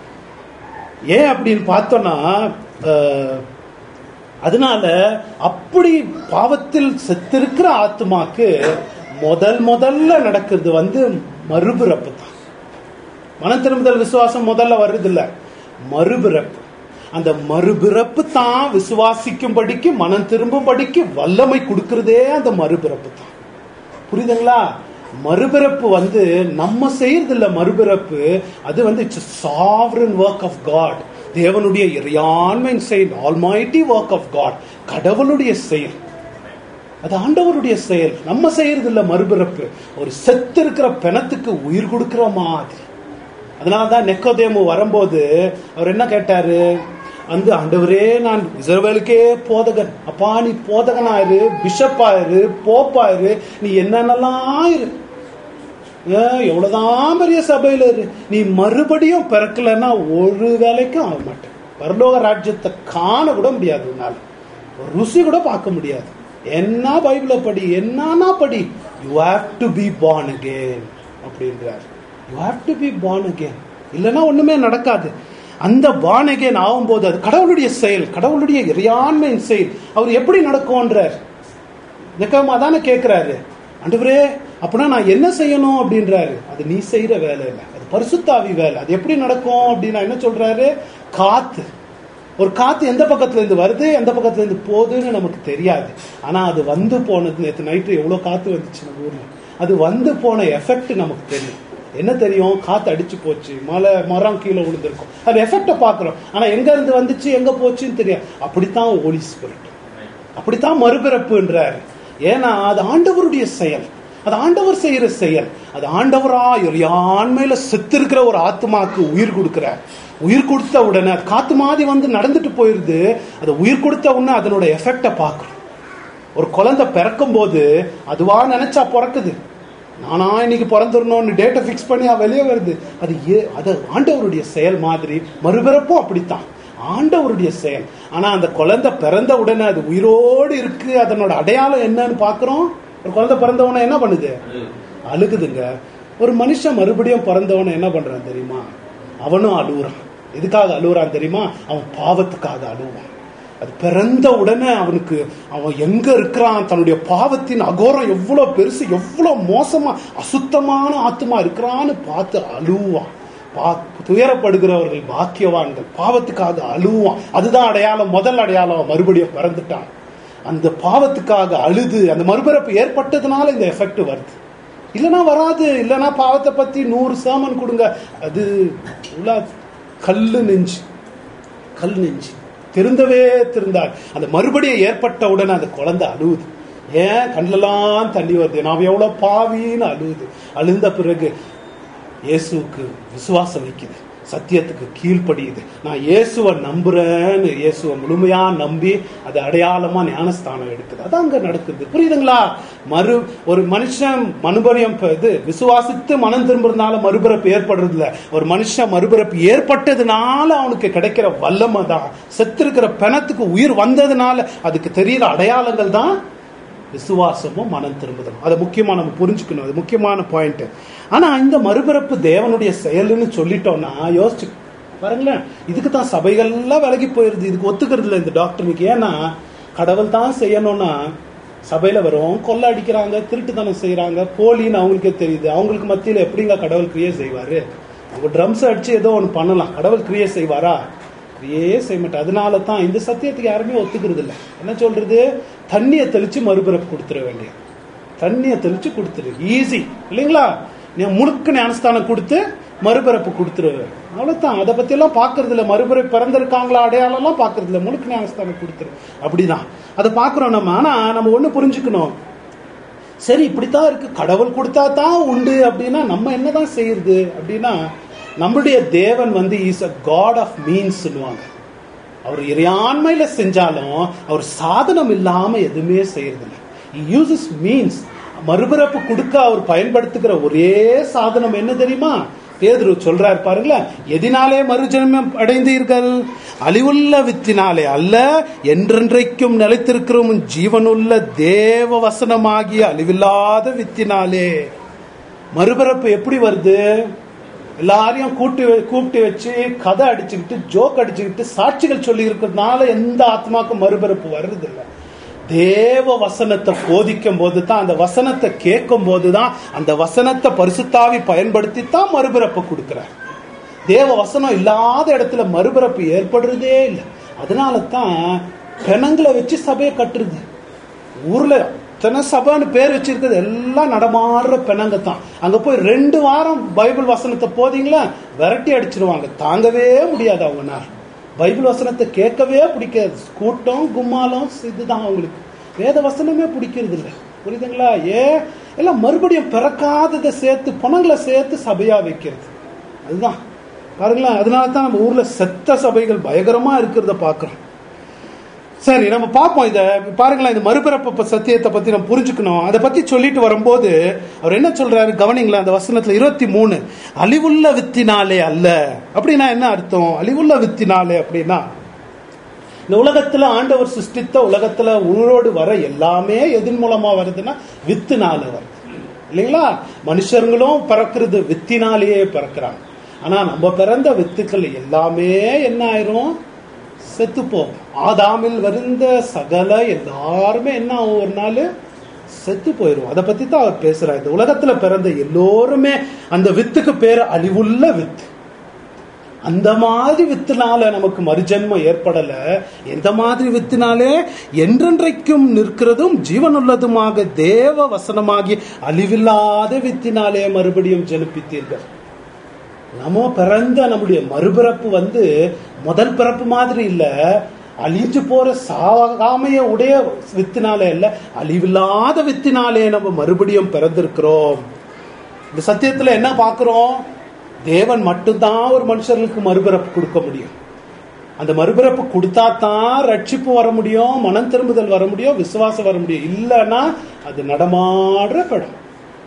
ஏன் அப்படின்னு பார்த்தோம்னா அஹ், அதனால அப்படி பாவத்தில் செத்திருக்கிற ஆத்மாக்கு முதல் முதல்ல நடக்கிறது வந்து மறுபிறப்பு தான் மனம் திரும்புதல் விசுவாசம் முதல்ல வருது இல்ல மறுபிறப்பு அந்த மறுபிறப்பு தான் விசுவாசிக்கும்படிக்கு மனம் திரும்பும்படிக்கு வல்லமை கொடுக்கிறதே அந்த மறுபிறப்பு தான் புரியுதுங்களா மறுபிறப்பு வந்து நம்ம செய்யறது இல்ல மறுபிறப்பு அது வந்து it's sovereign work of God தேவனுடைய இறையாண்மை செயல் ஆல்மைட்டி ஒர்க் ஆஃப் காட் கடவுளுடைய செயல் அது ஆண்டவருடைய செயல் நம்ம செய்யறது இல்ல மறுபிறப்பு ஒரு செத்து இருக்கிற பிணத்துக்கு உயிர் கொடுக்கிற மாதிரி அதனாலதான் நெக்கோதேமு வரும்போது அவர் என்ன கேட்டாரு வந்து ஆண்டவரே நான் இஸ்ரவேலுக்கே போதகன் அப்பா நீ போதகனாயிரு பிஷப்பாயிரு போப்பாயிரு நீ என்னென்னலாம் இரு ஏன், எவ்வளவுதான் பெரிய சபையில இரு நீ மறுபடியும் பிறக்கலைன்னா ஒரு வேலைக்கும் ஆக மாட்டேன் பரலோக ராஜ்யத்தை காண கூட முடியாது உன்னால ஒரு ருசி கூட பார்க்க முடியாது என்ன பைபிளை படி என்னன்னா படி you have to be born again அப்படின்றார் you have to be born again இல்லைன்னா ஒண்ணுமே நடக்காது அந்த born again ஆகும்போது அது கடவுளுடைய செயல் கடவுளுடைய இறையாண்மையின் செயல் அவர் எப்படி நடக்கும்ன்றார் நிக்கமா தானே கேட்கிறாரு ஆண்டவரே அப்படின்னா நான் என்ன செய்யணும் அப்படின்றாரு அது நீ செய்யற வேலை இல்லை அது பரிசுத்தாவி வேலை அது எப்படி நடக்கும் அப்படின்னா என்ன சொல்றாரு காத்து ஒரு காத்து எந்த பக்கத்துல இருந்து வருது எந்த பக்கத்துல இருந்து போகுதுன்னு நமக்கு தெரியாது ஆனா அது வந்து போனது நேற்று நைட்டு எவ்வளவு காத்து வந்துச்சு நம்ம ஊர்ல அது வந்து போன எஃபெக்ட் நமக்கு தெரியும் என்ன தெரியும் காத்து அடிச்சு போச்சு மலை மரம் கீழே விழுந்திருக்கும் அது எஃபெக்டை பாக்குறோம் ஆனா எங்க இருந்து வந்துச்சு எங்க போச்சுன்னு தெரியாது அப்படித்தான் ஓலி ஸ்பிரிட் அப்படித்தான் மறுபிறப்புன்றார் ஏன்னா அது ஆண்டவருடைய செயல் அது ஆண்டவர் செய்யற செயல் அது ஆண்டவரா ஒரு ஆண்மையில செத்திருக்கிற ஒரு ஆத்மாக்கு உயிர் கொடுக்கிறார் உயிர் கொடுத்த உடனே அது காத்து மாதிரி வந்து நடந்துட்டு போயிருது அது உயிர் கொடுத்த உடனே அதனோட எஃபெக்டை பார்க்கிறோம் ஒரு குழந்தை பிறக்கும் போது அதுவா நினைச்சா பிறக்குது நானா இன்னைக்கு பிறந்துடணும்னு டேட்டை ஃபிக்ஸ் பண்ணி அது வெளியே வருது அது ஏ அது ஆண்டவருடைய செயல் மாதிரி மறுபிறப்பும் அப்படித்தான் ஆண்டவருடைய செயல் ஆனா அந்த குழந்தை பிறந்த உடனே அது உயிரோடு இருக்கு அதனோட அடையாளம் என்னன்னு பாக்குறோம் ஒரு குழந்தை பிறந்த உடனே என்ன பண்ணுது அழுகுதுங்க ஒரு மனுஷன் மறுபடியும் பிறந்தவன என்ன பண்றான் தெரியுமா அவனும் அழுகுறான் எதுக்காக அழுகுறான் தெரியுமா அவன் பாவத்துக்காக அழுவான் அது பிறந்த உடனே அவனுக்கு அவன் எங்க இருக்கிறான் தன்னுடைய பாவத்தின் அகோரம் எவ்வளவு பெருசு எவ்வளவு மோசமா அசுத்தமான ஆத்மா இருக்கிறான்னு பார்த்து அழுவான் பா- துயரப்படுகிறவர்கள் பாக்கியவான்கள் பாவத்துக்காக அழுவான் அதுதான் அடையாளம் முதல் அடையாளம் மறுபடியும் பிறந்துட்டான் அந்த பாவத்துக்காக அழுது அந்த மறுபிறப்பு ஏற்பட்டதுனால இந்த எஃபெக்ட் வருது இல்லைன்னா வராது இல்லைன்னா பாவத்தை பத்தி நூறு சேமன் கொடுங்க அது உள்ள கல்லு நெஞ்சு கல் நெஞ்சு திருந்தவே திருந்தார் அந்த மறுபடியும் ஏற்பட்ட உடனே அந்த குழந்தை அழுவுது ஏன் கண்ணிலெல்லாம் தண்ணி வருது நான் எவ்வளவு பாவின்னு அழுவுது அழுந்த பிறகு இயேசுவுக்கு விசுவாசம் வைக்குது சத்தியத்துக்கு கீழ்ப்படியுது நான் இயேசுவை நம்புறேன்னு இயேசுவை முழுமையா நம்பி அது அடையாளமா ஞானஸ்தானம் எடுக்குது அதான் அங்க நடக்குது புரியுதுங்களா மறு ஒரு மனுஷன் மனுபரியம் ப- இது விசுவாசித்து மனம் திரும்புறதுனால மறுபிறப்பு ஏற்படுறது இல்ல ஒரு மனுஷன் மறுபிறப்பு ஏற்பட்டதுனால அவனுக்கு கிடைக்கிற வல்லமை தான் செத்திருக்கிற பிணத்துக்கு உயிர் வந்ததுனால அதுக்கு தெரியிற அடையாளங்கள் தான் விசுவாசமும் மனம் திரும்புதலும் அதை முக்கியமா நம்ம புரிஞ்சுக்கணும் அது முக்கியமான பாயிண்ட் ஆனா இந்த மறுபிறப்பு தேவனுடைய செயல்னு சொல்லிட்டோம்னா யோசிச்சு பாருங்களேன் இதுக்கு தான் சபைகள்லாம் விலகி போயிருது இதுக்கு ஒத்துக்கிறது இல்லை இந்த டாக்டருக்கு ஏன்னா கடவுள் தான் செய்யணும்னா சபையில வரும் கொள்ள அடிக்கிறாங்க திருட்டுத்தனம் செய்யறாங்க போலின்னு அவங்களுக்கே தெரியுது அவங்களுக்கு மத்தியில எப்படிங்க கடவுள் கிரியே செய்வாரு அவங்க ட்ரம்ஸ் அடிச்சு ஏதோ ஒன்று பண்ணலாம் கடவுள் கிரியே செய்வாரா கிரியே செய்ய மாட்டேன் அதனால தான் இந்த சத்தியத்துக்கு யாருமே ஒத்துக்கிறது இல்லை என்ன சொல்றது தண்ணியை தெளிச்சு மறுபிறப்பு கொடுத்துட வேண்டிய தண்ணியை தெளிச்சு கொடுத்துரு ஈஸி இல்லைங்களா நீ முழுக்க ஞானஸ்தானம் கொடுத்து மறுபிறப்பு கொடுத்துரு அவ்வளவுதான் அதை பத்தி எல்லாம் பாக்குறது இல்ல மறுபிறப்பு பிறந்திருக்காங்களா அடையாளம் எல்லாம் பாக்குறது இல்ல முழுக்க ஞானஸ்தானம் கொடுத்துரு அப்படிதான் அதை பாக்குறோம் நம்ம ஆனா நம்ம ஒண்ணு புரிஞ்சுக்கணும் சரி இப்படித்தான் இருக்கு கடவுள் கொடுத்தா தான் உண்டு அப்படின்னா நம்ம என்னதான் செய்யறது அப்படின்னா நம்மளுடைய தேவன் வந்து is a God of means சொல்லுவாங்க அவர் இறையாண்மையில செஞ்சாலும் அவர் சாதனம் இல்லாம எதுவுமே செய்யறதில்ல யூசஸ் மீன்ஸ் மறுபிறப்பு கொடுக்க அவர் பயன்படுத்துகிற ஒரே சாதனம் என்ன தெரியுமா பேதுரு சொல்றாரு பாருங்களேன் எதினாலே மறுஜன்மம் அடைந்தீர்கள் அழிவுள்ள வித்தினாலே அல்ல என்றென்றைக்கும் நிலைத்திருக்கிறோம் ஜீவனுள்ள தேவ வசனமாகிய அழிவில்லாத வித்தினாலே மறுபிறப்பு எப்படி வருது எல்லாரையும் கூட்டி வ- கூப்பிட்டு வச்சு கதை அடிச்சுக்கிட்டு ஜோக் அடிச்சுக்கிட்டு சாட்சிகள் சொல்லி இருக்கிறதுனால எந்த ஆத்மாக்கும் மறுபிறப்பு வர்றது இல்ல தேவ வசனத்தை போதிக்கும் போது தான் அந்த வசனத்தை கேட்கும் போது தான் அந்த வசனத்தை பரிசுத்தாவி பயன்படுத்தி தான் மறுபிறப்பு கொடுக்கிறார் தேவ வசனம் இல்லாத இடத்துல மறுபிறப்பு ஏற்படுறதே இல்லை அதனால தான் பிணங்களை வச்சு சபையை கட்டுறது ஊர்ல அத்தனை சபைன்னு பேர் வச்சிருக்கிறது எல்லாம் நடமாடுற பிணங்க தான் அங்க போய் ரெண்டு வாரம் பைபிள் வசனத்தை போதீங்களா விரட்டி அடிச்சிருவாங்க தாங்கவே முடியாது அவங்கனால பைபிள் வசனத்தை கேட்கவே பிடிக்காது கூட்டம் கும்மாலம் இதுதான் அவங்களுக்கு வேத வசனமே பிடிக்கிறது இல்லை புரியுதுங்களா ஏ எல்லாம் மறுபடியும் பிறக்காததை சேர்த்து பணங்களை சேர்த்து சபையா வைக்கிறது அதுதான் பாருங்களேன் அதனால தான் நம்ம ஊர்ல செத்த சபைகள் பயங்கரமா இருக்கிறத பார்க்கிறோம் சரி நம்ம பார்ப்போம் இத பாருங்களேன் இந்த மறுபிறப்பு ப- சத்தியத்தை பத்தி நம்ம புரிஞ்சுக்கணும் அதை பத்தி சொல்லிட்டு வரும்போது அவர் என்ன சொல்றாரு கவனிங்களேன் அந்த வசனத்துல இருபத்தி மூணு அழிவுள்ள வித்தினாலே அல்ல அப்படின்னா என்ன அர்த்தம் அழிவுள்ள வித்தினாலே அப்படின்னா இந்த உலகத்துல ஆண்டவர் சிருஷ்டித்த உலகத்துல உயிரோடு வர எல்லாமே எதன் மூலமா வருதுன்னா வித்துனால வருது இல்லைங்களா மனுஷங்களும் பிறக்கிறது வித்தினாலேயே பிறக்கிறாங்க ஆனா நம்ம பிறந்த வித்துக்கள் எல்லாமே என்ன ஆயிரும் செத்து போகும் ஆதாமில் வருந்த சகல எல்லாருமே என்ன ஆகும் ஒரு நாள் செத்து போயிடும் அதை பத்தி தான் அவர் பேசுறார் இந்த உலகத்துல பிறந்த எல்லோருமே அந்த வித்துக்கு பேர் அழிவுள்ள வித்து அந்த மாதிரி வித்துனால நமக்கு மறுஜென்மம் ஏற்படல எந்த மாதிரி வித்துனாலே என்றென்றைக்கும் நிற்கிறதும் ஜீவனுள்ளதுமாக தேவ வசனமாகி அழிவில்லாத வித்தினாலே மறுபடியும் ஜெனிப்பித்தீர்கள் நம்ம பிறந்த நம்முடைய மறுபிறப்பு வந்து முதல் பிறப்பு மாதிரி இல்ல அழிஞ்சு போற சாகாமைய உடைய வித்தினாலே இல்ல அழிவில்லாத வித்தினாலே நம்ம மறுபடியும் பிறந்திருக்கிறோம் இந்த சத்தியத்துல என்ன பார்க்கிறோம் தேவன் மட்டும்தான் ஒரு மனுஷர்களுக்கு மறுபிறப்பு கொடுக்க முடியும் அந்த மறுபிறப்பு கொடுத்தா தான் ரட்சிப்பு வர முடியும் மனம் திரும்புதல் வர முடியும் விசுவாசம் வர முடியும் இல்லைன்னா அது நடமாடுற படம்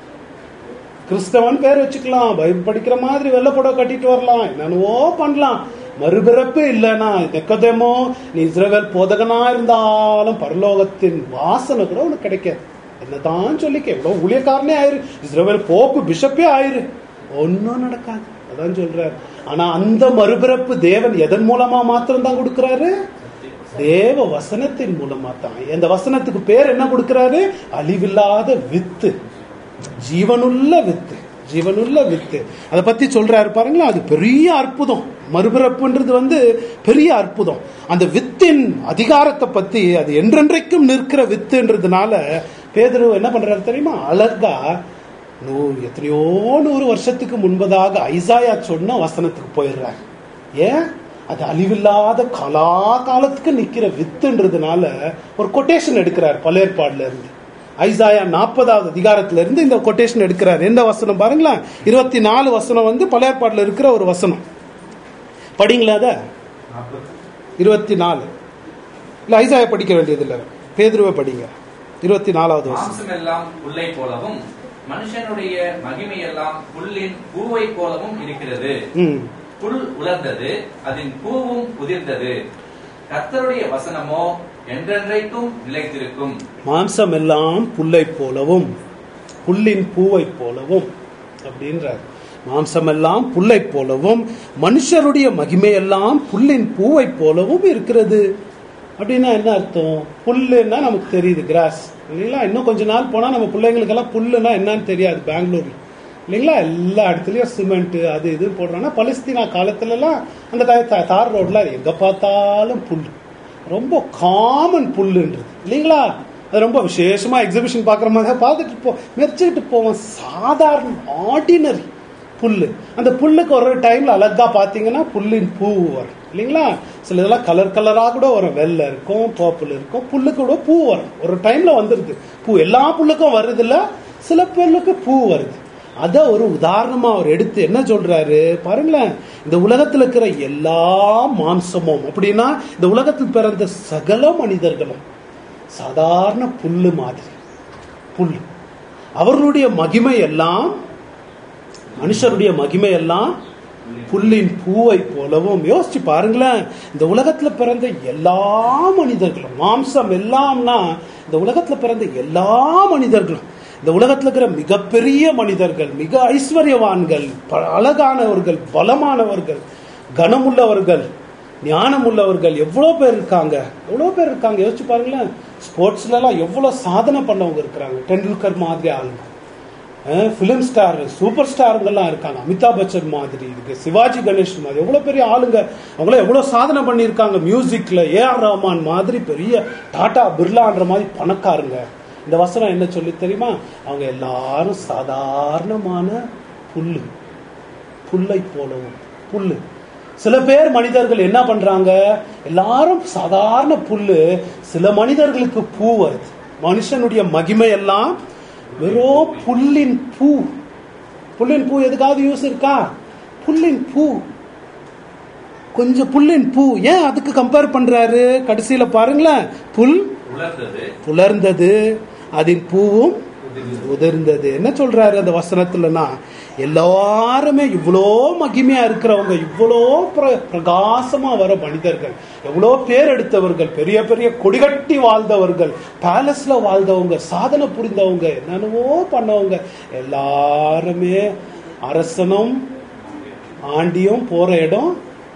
கிறிஸ்தவன் பேர் வச்சுக்கலாம் பைபிள் படிக்கிற மாதிரி வெள்ளை புடவை கட்டிட்டு வரலாம் என்னென்னவோ பண்ணலாம் மறுபிறப்பு இல்லைன்னா நெக்கதேமோ நீ இஸ்ரவேல் போதகனா இருந்தாலும் பரலோகத்தின் வாசனை கூட உனக்கு கிடைக்காது என்னதான் சொல்லிக்க எவ்வளவு ஊழியக்காரனே ஆயிரு இஸ்ரவேல் போப்பு பிஷப்பே ஆயிரு ஒன்னும் நடக்காது அதான் சொல்றாரு ஆனா அந்த மறுபிறப்பு தேவன் எதன் மூலமா மாத்திரம் தான் கொடுக்கிறாரு தேவ வசனத்தின் மூலமா தான் இந்த வசனத்துக்கு பேர் என்ன கொடுக்கிறாரு அழிவில்லாத வித்து ஜீவனுள்ள வித்து ஜீவனுள்ள வித்து அதை பத்தி சொல்றாரு பாருங்களா அது பெரிய அற்புதம் மறுபிறப்புன்றது வந்து பெரிய அற்புதம் அந்த வித்தின் அதிகாரத்தை பத்தி அது என்றென்றைக்கும் நிற்கிற வித்துன்றதுனால பேதுரு என்ன பண்றாரு தெரியுமா அழகா நூ எத்தனையோ நூறு வருஷத்துக்கு முன்பதாக ஐசாயா சொன்ன வசனத்துக்கு போயிடுறாரு ஏன் அது அழிவில்லாத கலா காலத்துக்கு நிக்கிற வித்துன்றதுனால ஒரு கொட்டேஷன் எடுக்கிறார் பழைய ஏற்பாடுல இருந்து ஐசாயா நாற்பதாவது அதிகாரத்துல இருந்து இந்த கொட்டேஷன் எடுக்கிறார் எந்த வசனம் பாருங்களேன் இருபத்தி நாலு வசனம் வந்து பழைய ஏற்பாடுல இருக்கிற ஒரு வசனம் படிங்களா அத இருபத்தி நாலு இல்ல ஐசாயா படிக்க வேண்டியது இல்ல பேதுருவை படிங்க இருபத்தி நாலாவது வசனம் மாம்சம் எல்லாம் புல்லை போலவும் மனுஷனுடைய மகிமை எல்லாம் புல்லின் பூவை போலவும் இருக்கிறது ம் புல் உலர்ந்தது அதன் பூவும் உதிர்ந்தது கர்த்தருடைய வசனமோ என்றென்றைக்கும் நிலைத்திருக்கும் மாம்சம் எல்லாம் புல்லை போலவும் புல்லின் பூவை போலவும் அப்படின்றார் மாம்சம் எல்லாம் புல்லை போலவும் மனுஷருடைய மகிமையெல்லாம் புல்லின் பூவை போலவும் இருக்கிறது அப்படின்னா என்ன அர்த்தம் புல்லுன்னா நமக்கு தெரியுது கிராஸ் இல்லைங்களா இன்னும் கொஞ்ச நாள் போனா நம்ம பிள்ளைங்களுக்கெல்லாம் புல்லுன்னா என்னன்னு தெரியாது பெங்களூர்ல இல்லைங்களா எல்லா இடத்துலயும் சிமெண்ட் அது இது போடுறாங்கன்னா பலஸ்தீனா காலத்துல எல்லாம் அந்த டய- த- தார் ரோட்ல எங்க பார்த்தாலும் புல் ரொம்ப காமன் புல்லுன்றது இல்லைங்களா அது ரொம்ப விசேஷமா எக்ஸிபிஷன் பார்க்குற மாதிரி பார்த்துட்டு போ மெரிச்சுக்கிட்டு போவோம் சாதாரண ஆர்டினரி புல்லு அந்த புல்லுக்கு ஒரு டைம்ல அழகா பார்த்தீங்கன்னா புல்லின் பூ வரும் இல்லைங்களா சில இதெல்லாம் கலர் கலராக கூட வரும் வெள்ளை இருக்கும் பர்பிள் இருக்கும் புல்லுக்கு கூட பூ வரும் ஒரு டைம்ல வந்துருது பூ எல்லா புல்லுக்கும் வருது இல்ல சில புல்லுக்கு பூ வருது அத ஒரு உதாரணமா அவர் எடுத்து என்ன சொல்றாரு பாருங்களேன் இந்த உலகத்துல இருக்கிற எல்லா மாம்சமும் அப்படின்னா இந்த உலகத்தில் பிறந்த சகல மனிதர்களும் சாதாரண புல்லு மாதிரி புல் அவர்களுடைய மகிமை எல்லாம் மனுஷருடைய மகிமை எல்லாம் புல்லின் பூவை போலவும் யோசிச்சு பாருங்களேன் இந்த உலகத்துல பிறந்த எல்லா மனிதர்களும் மாம்சம் எல்லாம்னா இந்த உலகத்துல பிறந்த எல்லா மனிதர்களும் இந்த உலகத்துல இருக்கிற மிகப்பெரிய மனிதர்கள் மிக ஐஸ்வர்யவான்கள் ப- அழகானவர்கள் பலமானவர்கள் கனமுள்ளவர்கள் ஞானம் உள்ளவர்கள் எவ்வளோ பேர் இருக்காங்க எவ்வளோ பேர் இருக்காங்க யோசிச்சு பாருங்களேன் ஸ்போர்ட்ஸ்ல எல்லாம் எவ்வளவு சாதனை பண்ணவங்க இருக்கிறாங்க டெண்டுல்கர் மாதிரி ஆளுங்க ஃபிலிம் ஸ்டார் சூப்பர் ஸ்டாருங்கெல்லாம் இருக்காங்க அமிதாப் பச்சன் மாதிரி இருக்கு சிவாஜி கணேஷ் மாதிரி எவ்வளோ பெரிய ஆளுங்க அவங்களாம் எவ்வளோ சாதனை பண்ணியிருக்காங்க மியூசிக்ல ஏஆர் ரஹ்மான் மாதிரி பெரிய டாடா பிர்லான்ற மாதிரி பணக்காரங்க இந்த வசனம் என்ன சொல்லி தெரியுமா அவங்க எல்லாரும் சாதாரணமான புல்லு புல்லை போலவும் புல்லு சில பேர் மனிதர்கள் என்ன பண்றாங்க எல்லாரும் சாதாரண புல்லு சில மனிதர்களுக்கு பூ வருது மனுஷனுடைய மகிமை எல்லாம் வெறும் புல்லின் பூ புல்லின் பூ எதுக்காவது யூஸ் இருக்கா புல்லின் பூ கொஞ்சம் புல்லின் பூ ஏன் அதுக்கு கம்பேர் பண்றாரு கடைசியில பாருங்களேன் புல் உலர்ந்தது புலர்ந்தது அதன் பூவும் உதிர்ந்தது என்ன சொல்றாரு அந்த வசனத்துலனா எல்லாருமே இவ்வளோ மகிமையா இருக்கிறவங்க இவ்வளோ பிர- பிரகாசமா வர மனிதர்கள் எவ்வளோ பேர் எடுத்தவர்கள் பெரிய பெரிய கொடிகட்டி வாழ்ந்தவர்கள் பேலஸ்ல வாழ்ந்தவங்க சாதனை புரிந்தவங்க என்னென்னவோ பண்ணவங்க எல்லாருமே அரசனும் ஆண்டியும் போற இடம்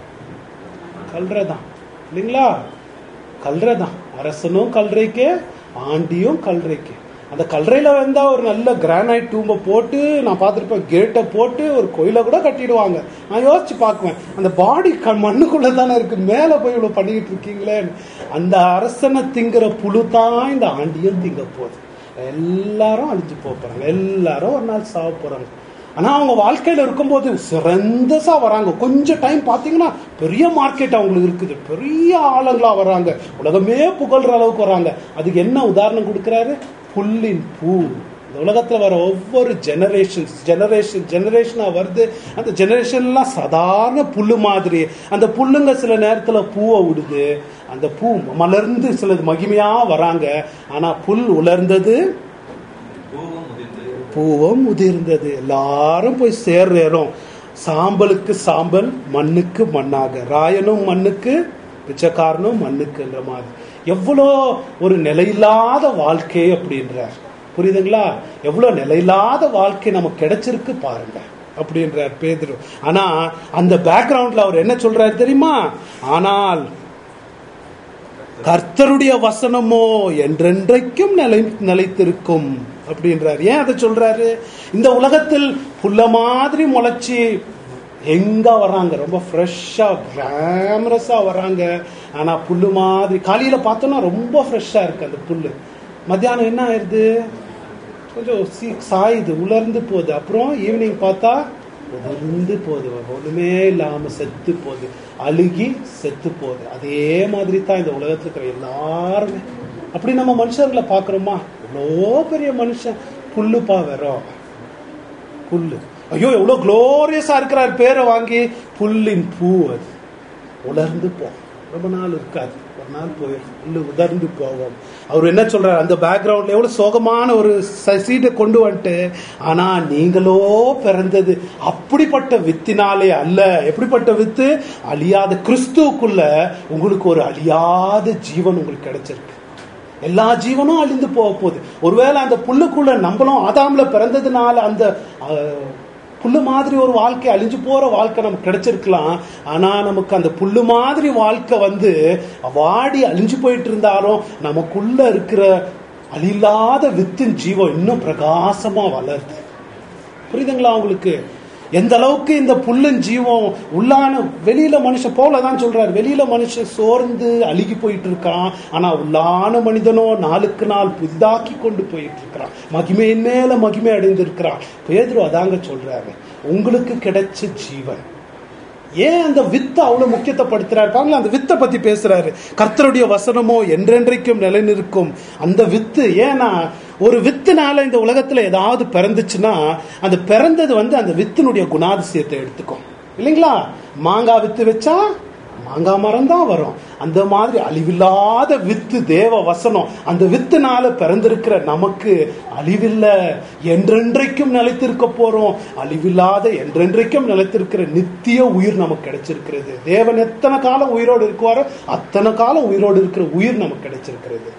கல்றதான் இல்லைங்களா கல்றதான் அரசனும் கல்றைக்கு ஆண்டியும் கல்றைக்கு அந்த கல்றையில வந்தா ஒரு நல்ல கிரானைட் டூம்பை போட்டு நான் பார்த்துருப்பேன் கேட்டை போட்டு ஒரு கோயிலை கூட கட்டிடுவாங்க நான் யோசிச்சு பார்க்குவேன் அந்த பாடி க மண்ணுக்குள்ள தானே இருக்கு மேலே போய் இவ்வளோ பண்ணிக்கிட்டு இருக்கீங்களே அந்த அரசனை திங்கிற புழு தான் இந்த ஆண்டியும் திங்க போகுது எல்லாரும் அழிஞ்சு போக போறாங்க எல்லாரும் ஒரு நாள் சாவ போறாங்க ஆனா அவங்க வாழ்க்கையில இருக்கும்போது சிறந்தசா வராங்க கொஞ்சம் டைம் பாத்தீங்கன்னா பெரிய மார்க்கெட் அவங்களுக்கு இருக்குது பெரிய ஆளுங்களா வராங்க உலகமே புகழ்ற அளவுக்கு வராங்க அதுக்கு என்ன உதாரணம் கொடுக்கறாரு புல்லின் பூ இந்த உலகத்துல வர ஒவ்வொரு ஜெனரேஷன்ஸ் ஜெனரேஷன் ஜெனரேஷனா வருது அந்த ஜெனரேஷன்லாம் சாதாரண புல்லு மாதிரி அந்த புல்லுங்க சில நேரத்துல பூவை விடுது அந்த பூ மலர்ந்து சிலது மகிமையா வராங்க ஆனா புல் உலர்ந்தது பூவும் முதிர்ந்து பூவும் உதிர்ந்தது எல்லாரும் போய் சேர்றோம் சாம்பலுக்கு சாம்பல் மண்ணுக்கு மண்ணாக ராயனும் மண்ணுக்கு பிச்சைக்காரனும் மண்ணுக்குன்ற மாதிரி எவ்வளோ ஒரு நிலையில்லாத வாழ்க்கை அப்படின்றார் புரியுதுங்களா எவ்வளோ நிலையில்லாத வாழ்க்கை நமக்கு கிடைச்சிருக்கு பாருங்க அப்படின்றார் பேதுரு ஆனா அந்த பேக்ரவுண்ட்ல அவர் என்ன சொல்றாரு தெரியுமா ஆனால் கர்த்தருடைய வசனமோ என்றென்றைக்கும் நிலை நிலைத்திருக்கும் அப்படின்றார் ஏன் அதை சொல்றாரு இந்த உலகத்தில் புல்ல மாதிரி முளைச்சி எங்க வர்றாங்க ரொம்ப ஃப்ரெஷ்ஷா கிளாமரஸா வர்றாங்க ஆனா புல்லு மாதிரி காலையில பார்த்தோம்னா ரொம்ப ஃப்ரெஷ்ஷா இருக்கு அந்த புல்லு மத்தியானம் என்ன ஆயிருது கொஞ்சம் சீ- சாயுது உலர்ந்து போகுது அப்புறம் ஈவினிங் பார்த்தா உதிர்ந்து போகுது ஒண்ணுமே இல்லாம செத்து போகுது அழுகி செத்து போகுது அதே மாதிரி தான் இந்த உலகத்துல இருக்கிற எல்லாருமே அப்படி நம்ம மனுஷர்களை பார்க்கறோமா எவ்வளோ பெரிய மனுஷன் புல்லுப்பா வெறும் புல்லு ஐயோ எவ்வளவு குளோரியஸா இருக்கிறார் பேரை வாங்கி புல்லின் பூ அது உலர்ந்து போகும் ரொம்ப நாள் இருக்காது ஒரு நாள் போயிடும் புல்லு உலர்ந்து போகும் அவர் என்ன சொல்றாரு அந்த பேக்ரவுண்ட்ல எவ்வளவு சோகமான ஒரு சீட்டை கொண்டு வந்துட்டு ஆனா நீங்களோ பிறந்தது அப்படிப்பட்ட வித்தினாலே அல்ல எப்படிப்பட்ட வித்து அழியாத கிறிஸ்துவுக்குள்ள உங்களுக்கு ஒரு அழியாத ஜீவன் உங்களுக்கு கிடைச்சிருக்கு எல்லா ஜீவனும் அழிந்து போக போகுது ஒருவேளை அந்த புல்லுக்குள்ள நம்மளும் ஆதாம்ல பிறந்ததுனால அந்த அஹ், புல்லு மாதிரி ஒரு வாழ்க்கை அழிஞ்சு போற வாழ்க்கை நமக்கு கிடைச்சிருக்கலாம் ஆனா நமக்கு அந்த புல்லு மாதிரி வாழ்க்கை வந்து வாடி அழிஞ்சு போயிட்டு இருந்தாலும் நமக்குள்ள இருக்கிற அழில்லாத வித்தின் ஜீவம் இன்னும் பிரகாசமா வளருது புரியுதுங்களா உங்களுக்கு எந்த அளவுக்கு இந்த புல்லன் ஜீவம் உள்ளான வெளியில மனுஷன் போலதான் சொல்றாரு வெளியில மனுஷன் சோர்ந்து அழுகி போயிட்டு இருக்கான் ஆனா உள்ளான மனிதனோ நாளுக்கு நாள் புதிதாக்கி கொண்டு போயிட்டு இருக்கிறான் மகிமையின் மேல மகிமை அடைந்திருக்கிறான் பேதுரு அதாங்க சொல்றாரு உங்களுக்கு கிடைச்ச ஜீவன் ஏன் அந்த வித்தை அவ்வளவு முக்கியத்துவப்படுத்துறாரு பாருங்களேன் அந்த வித்தை பத்தி பேசுறாரு கர்த்தருடைய வசனமோ என்றென்றைக்கும் நிலைநிற்கும் அந்த வித்து ஏன்னா ஒரு வித்துனால இந்த உலகத்துல ஏதாவது பிறந்துச்சுன்னா அந்த பிறந்தது வந்து அந்த வித்தினுடைய குணாதிசயத்தை எடுத்துக்கும் இல்லைங்களா மாங்காய் வித்து வச்சா மாங்காய் மரம் தான் வரும் அந்த மாதிரி அழிவில்லாத வித்து தேவ வசனம் அந்த வித்துனால பிறந்திருக்கிற நமக்கு அழிவில்ல என்றென்றைக்கும் நிலைத்திருக்க போறோம் அழிவில்லாத என்றென்றைக்கும் நிலைத்திருக்கிற நித்திய உயிர் நமக்கு கிடைச்சிருக்கிறது தேவன் எத்தனை காலம் உயிரோடு இருக்குவாரோ அத்தனை காலம் உயிரோடு இருக்கிற உயிர் நமக்கு கிடைச்சிருக்கிறது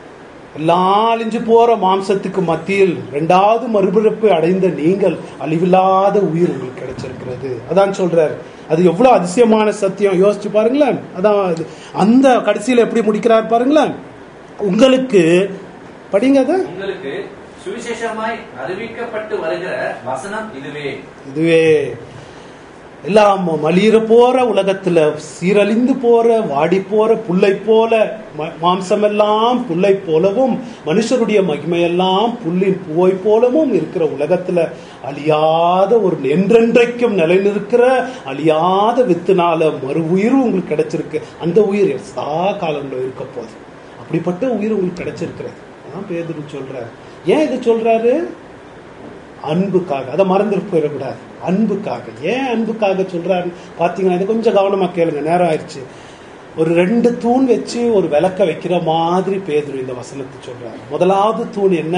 எல்லாம் அழிஞ்சு போற மாம்சத்துக்கு மத்தியில் இரண்டாவது மறுபிறப்பு அடைந்த நீங்கள் அழிவில்லாத உயிர் உங்களுக்கு கிடைச்சிருக்கிறது அதான் சொல்றாரு அது எவ்வளவு அதிசயமான சத்தியம் யோசிச்சு பாருங்களேன் அதான் அது. அந்த கடைசியில எப்படி முடிக்கிறார் பாருங்களேன் உங்களுக்கு படிங்க அதை உங்களுக்கு சுவிசேஷமாய் அறிவிக்கப்பட்டு வருகிற வசனம் இதுவே இதுவே எல்லாம் மலிர போற உலகத்துல சீரழிந்து போற வாடி போற புல்லை போல ம- மாம்சமெல்லாம் புல்லை போலவும் மனுஷருடைய மகிமையெல்லாம் புல்லின் பூவை போலவும் இருக்கிற உலகத்துல அழியாத ஒரு என்றென்றைக்கும் நிலைநிற்கிற அழியாத வித்துனால மறு உயிர் உங்களுக்கு கிடைச்சிருக்கு அந்த உயிர் சதா காலம்ல இருக்க போகுது அப்படிப்பட்ட உயிர் உங்களுக்கு கிடைச்சிருக்கிறது அதான் பேதுரு சொல்றாரு ஏன் இது சொல்றாரு அன்புக்காக அதை மறந்துட்டு போயிடக்கூடாது அன்புக்காக ஏன் அன்புக்காக சொல்றாரு பாத்தீங்கன்னா இது கொஞ்சம் கவனமா கேளுங்க நேரம் ஆயிடுச்சு ஒரு ரெண்டு தூண் வச்சு ஒரு விளக்க வைக்கிற மாதிரி பேதுரு இந்த வசனத்தை சொல்றாரு முதலாவது தூண் என்ன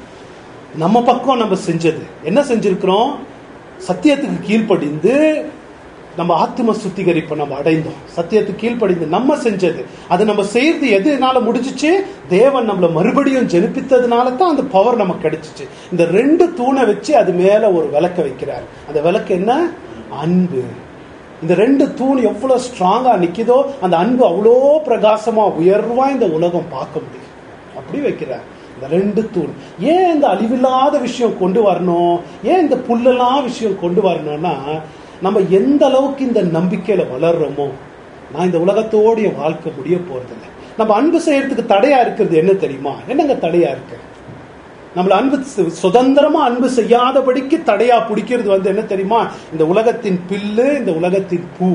நம்ம பக்கம் நம்ம செஞ்சது என்ன செஞ்சிருக்கிறோம் சத்தியத்துக்கு கீழ்ப்படிந்து நம்ம ஆத்ம சுத்திகரிப்பை நம்ம அடைந்தோம் சத்தியத்துக்கு கீழ்ப்படிந்து நம்ம செஞ்சது அது நம்ம செய்யறது எதுனால முடிஞ்சிச்சு தேவன் நம்மள மறுபடியும் ஜெனிப்பித்ததுனால தான் அந்த பவர் நமக்கு கிடைச்சிச்சு இந்த ரெண்டு தூணை வச்சு அது மேல ஒரு விளக்க வைக்கிறார் அந்த விளக்கு என்ன அன்பு இந்த ரெண்டு தூண் எவ்வளவு ஸ்ட்ராங்கா நிக்குதோ அந்த அன்பு அவ்வளோ பிரகாசமா உயர்வா இந்த உலகம் பார்க்க முடியும் அப்படி வைக்கிறார் இந்த ரெண்டு தூண் ஏன் இந்த அழிவில்லாத விஷயம் கொண்டு வரணும் ஏன் இந்த புல்லெல்லாம் விஷயம் கொண்டு வரணும்னா நம்ம எந்த அளவுக்கு இந்த நம்பிக்கையில வளர்றோமோ நான் இந்த உலகத்தோடு என் வாழ்க்கை முடிய போறதில்லை நம்ம அன்பு செய்யறதுக்கு தடையா இருக்கிறது என்ன தெரியுமா என்னங்க தடையா இருக்கு நம்மள அன்பு சு- சுதந்திரமா அன்பு செய்யாதபடிக்கு தடையா பிடிக்கிறது வந்து என்ன தெரியுமா இந்த உலகத்தின் பில்லு இந்த உலகத்தின் பூ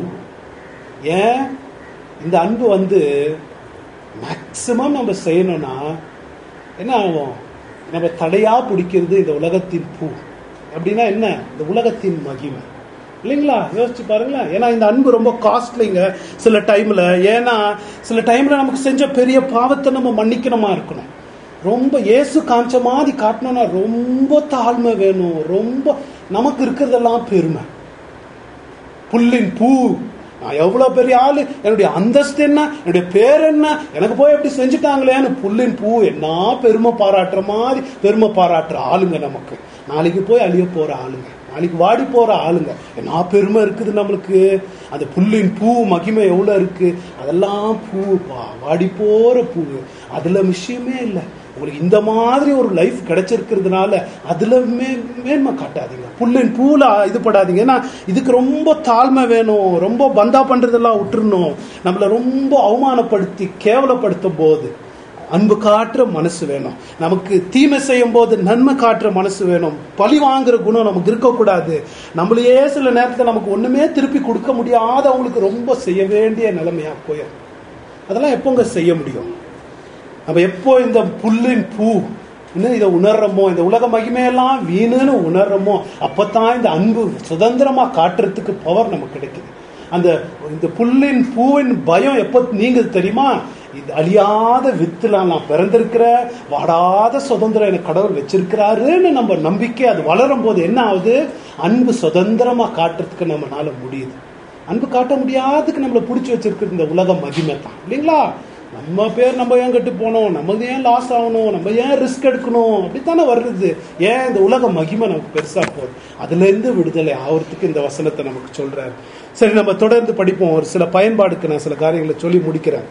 ஏன் இந்த அன்பு வந்து மேக்சிமம் நம்ம செய்யணும்னா என்ன ஆகும் நம்ம தடையா பிடிக்கிறது இந்த உலகத்தின் பூ அப்படின்னா என்ன இந்த உலகத்தின் மகிமை இல்லைங்களா யோசிச்சு பாருங்களேன் ஏன்னா இந்த அன்பு ரொம்ப காஸ்ட்லிங்க சில டைம்ல ஏன்னா சில டைம்ல நமக்கு செஞ்ச பெரிய பாவத்தை நம்ம மன்னிக்கணுமா இருக்கணும் ரொம்ப இயேசு காமிச்ச மாதிரி காட்டணும்னா ரொம்ப தாழ்மை வேணும் ரொம்ப நமக்கு இருக்கிறதெல்லாம் பெருமை புல்லின் பூ நான் எவ்வளவு பெரிய ஆளு என்னுடைய அந்தஸ்து என்ன என்னுடைய பேர் என்ன எனக்கு போய் எப்படி செஞ்சுட்டாங்களேன்னு புல்லின் பூ என்ன பெருமை பாராட்டுற மாதிரி பெருமை பாராட்டுற ஆளுங்க நமக்கு நாளைக்கு போய் அழிய போற ஆளுங்க நாளைக்கு வாடி போற ஆளுங்க என்ன பெருமை இருக்குது நம்மளுக்கு அந்த புல்லின் பூ மகிமை எவ்வளவு இருக்கு அதெல்லாம் பூப்பா வாடி போற பூ அதுல விஷயமே இல்லை உங்களுக்கு இந்த மாதிரி ஒரு லைஃப் கிடைச்சிருக்கிறதுனால அதுல மே மேன்மை காட்டாதீங்க புல்லின் பூல இது படாதீங்க ஏன்னா இதுக்கு ரொம்ப தாழ்மை வேணும் ரொம்ப பந்தா பண்றதெல்லாம் விட்டுறணும் நம்மள ரொம்ப அவமானப்படுத்தி கேவலப்படுத்தும் போது அன்பு காட்டுற மனசு வேணும் நமக்கு தீமை செய்யும் போது நன்மை காட்டுற மனசு வேணும் பழி வாங்குற குணம் நமக்கு இருக்கக்கூடாது நம்மளையே சில நேரத்தில் நமக்கு ஒண்ணுமே திருப்பி கொடுக்க முடியாதவங்களுக்கு ரொம்ப செய்ய வேண்டிய நிலைமையா போயிடும் அதெல்லாம் எப்போங்க செய்ய முடியும் நம்ம எப்போ இந்த புல்லின் பூ இன்னும் இதை உணர்றோமோ இந்த உலக மகிமையெல்லாம் வீணுன்னு உணர்றோமோ அப்பதான் இந்த அன்பு சுதந்திரமா காட்டுறதுக்கு பவர் நமக்கு கிடைக்குது அந்த இந்த புல்லின் பூவின் பயம் எப்போ நீங்க தெரியுமா இது அழியாத வித்துல நான் பிறந்திருக்கிற வாடாத சுதந்திரம் எனக்கு கடவுள் வச்சிருக்கிறாருன்னு நம்ம நம்பிக்கை அது வளரும் போது என்ன ஆகுது அன்பு சுதந்திரமா காட்டுறதுக்கு நம்மளால முடியுது அன்பு காட்ட முடியாததுக்கு நம்மளை பிடிச்சி வச்சிருக்கிறது இந்த உலக மகிமை தான் இல்லைங்களா நம்ம பேர் நம்ம ஏன் கெட்டு போனோம் நமக்கு ஏன் லாஸ் ஆகணும் நம்ம ஏன் ரிஸ்க் எடுக்கணும் அப்படித்தானே வருது ஏன் இந்த உலக மகிமை நமக்கு பெருசா போகுது அதுல இருந்து விடுதலை ஆகிறதுக்கு இந்த வசனத்தை நமக்கு சொல்றாரு சரி நம்ம தொடர்ந்து படிப்போம் ஒரு சில பயன்பாடுக்கு நான் சில காரியங்களை சொல்லி முடிக்கிறேன்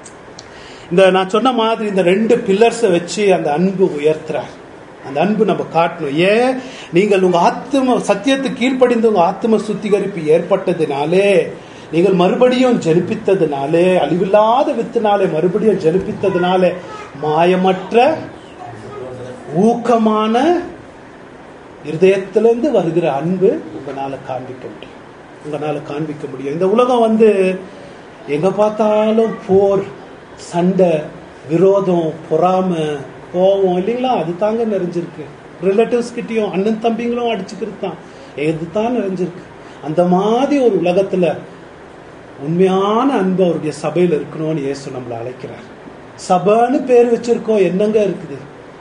இந்த நான் சொன்ன மாதிரி இந்த ரெண்டு பில்லர்ஸை வச்சு அந்த அன்பு உயர்த்துறார் அந்த அன்பு நம்ம காட்டணும் ஏன் நீங்கள் உங்க ஆத்ம சத்தியத்துக்கு கீழ்ப்படிந்து உங்க ஆத்ம சுத்திகரிப்பு ஏற்பட்டதினாலே நீங்கள் மறுபடியும் ஜெனிப்பித்ததுனாலே அழிவில்லாத வித்தினாலே மறுபடியும் ஜெனிப்பித்ததுனாலே மாயமற்ற ஊக்கமான இருதயத்திலிருந்து வருகிற அன்பு உங்களால காண்பிக்க முடியும் உங்களால காண்பிக்க முடியும் இந்த உலகம் வந்து எங்க பார்த்தாலும் போர் சண்டை விரோதம் பொறாமை கோபம் இல்லைங்களா அது தாங்க நிறைஞ்சிருக்கு ரிலேட்டிவ்ஸ் கிட்டயும் அண்ணன் தம்பிங்களும் அடிச்சுக்கிறது தான் எது தான் நிறைஞ்சிருக்கு அந்த மாதிரி ஒரு உலகத்துல உண்மையான அன்பு அவருடைய சபையில் இருக்கணும்னு இயேசு நம்மளை அழைக்கிறார் சபைன்னு பேர் வச்சிருக்கோம் என்னங்க இருக்குது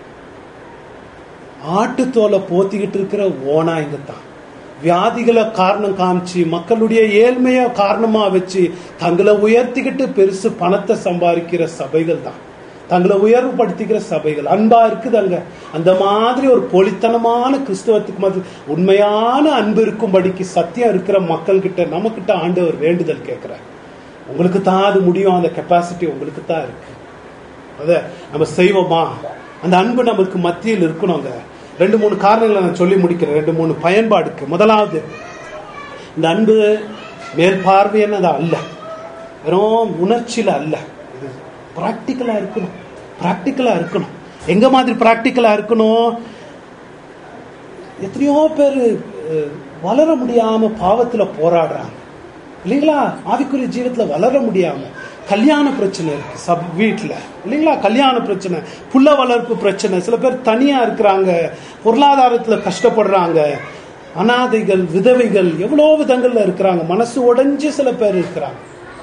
ஆட்டுத்தோலை போத்திக்கிட்டு இருக்கிற ஓனாய்ங்க தான் வியாதிகளை காரணம் காமிச்சு மக்களுடைய ஏழ்மைய காரணமா வச்சு தங்களை உயர்த்திக்கிட்டு பெருசு பணத்தை சம்பாதிக்கிற சபைகள் தான் தங்களை உயர்வுபடுத்திக்கிற சபைகள் அன்பா இருக்குதாங்க அந்த மாதிரி ஒரு பொலித்தனமான கிறிஸ்தவத்துக்கு மாதிரி உண்மையான அன்பு இருக்கும்படிக்கு சத்தியம் இருக்கிற மக்கள் கிட்ட நம்ம கிட்ட ஆண்டவர் வேண்டுதல் கேட்கிறார் உங்களுக்கு தான் அது முடியும் அந்த கெப்பாசிட்டி உங்களுக்கு தான் இருக்கு அத நம்ம செய்வோமா அந்த அன்பு நமக்கு மத்தியில் இருக்கணுங்க ரெண்டு மூணு காரணங்களை நான் சொல்லி முடிக்கிறேன் ரெண்டு மூணு பயன்பாடுக்கு முதலாவது இந்த அன்பு மேல் பார்வையானது அல்ல வெறும் உணர்ச்சியில அல்ல இது ப்ராக்டிக்கலா இருக்கணும் ப்ராக்டிக்கலா இருக்கணும் எங்க மாதிரி ப்ராக்டிக்கலா இருக்கணும் எத்தனையோ பேர் அஹ், வளர முடியாம பாவத்துல போராடுறாங்க இல்லைங்களா ஆவிக்குரிய ஜீவத்துல வளர முடியாம கல்யாண பிரச்சனை இருக்கு சப் வீட்டில் இல்லைங்களா கல்யாண பிரச்சனை புள்ள வளர்ப்பு பிரச்சனை சில பேர் தனியா இருக்கிறாங்க பொருளாதாரத்தில் கஷ்டப்படுறாங்க அனாதைகள் விதவைகள் எவ்வளோ விதங்கள்ல இருக்கிறாங்க மனசு உடைஞ்சு சில பேர் இருக்கிறாங்க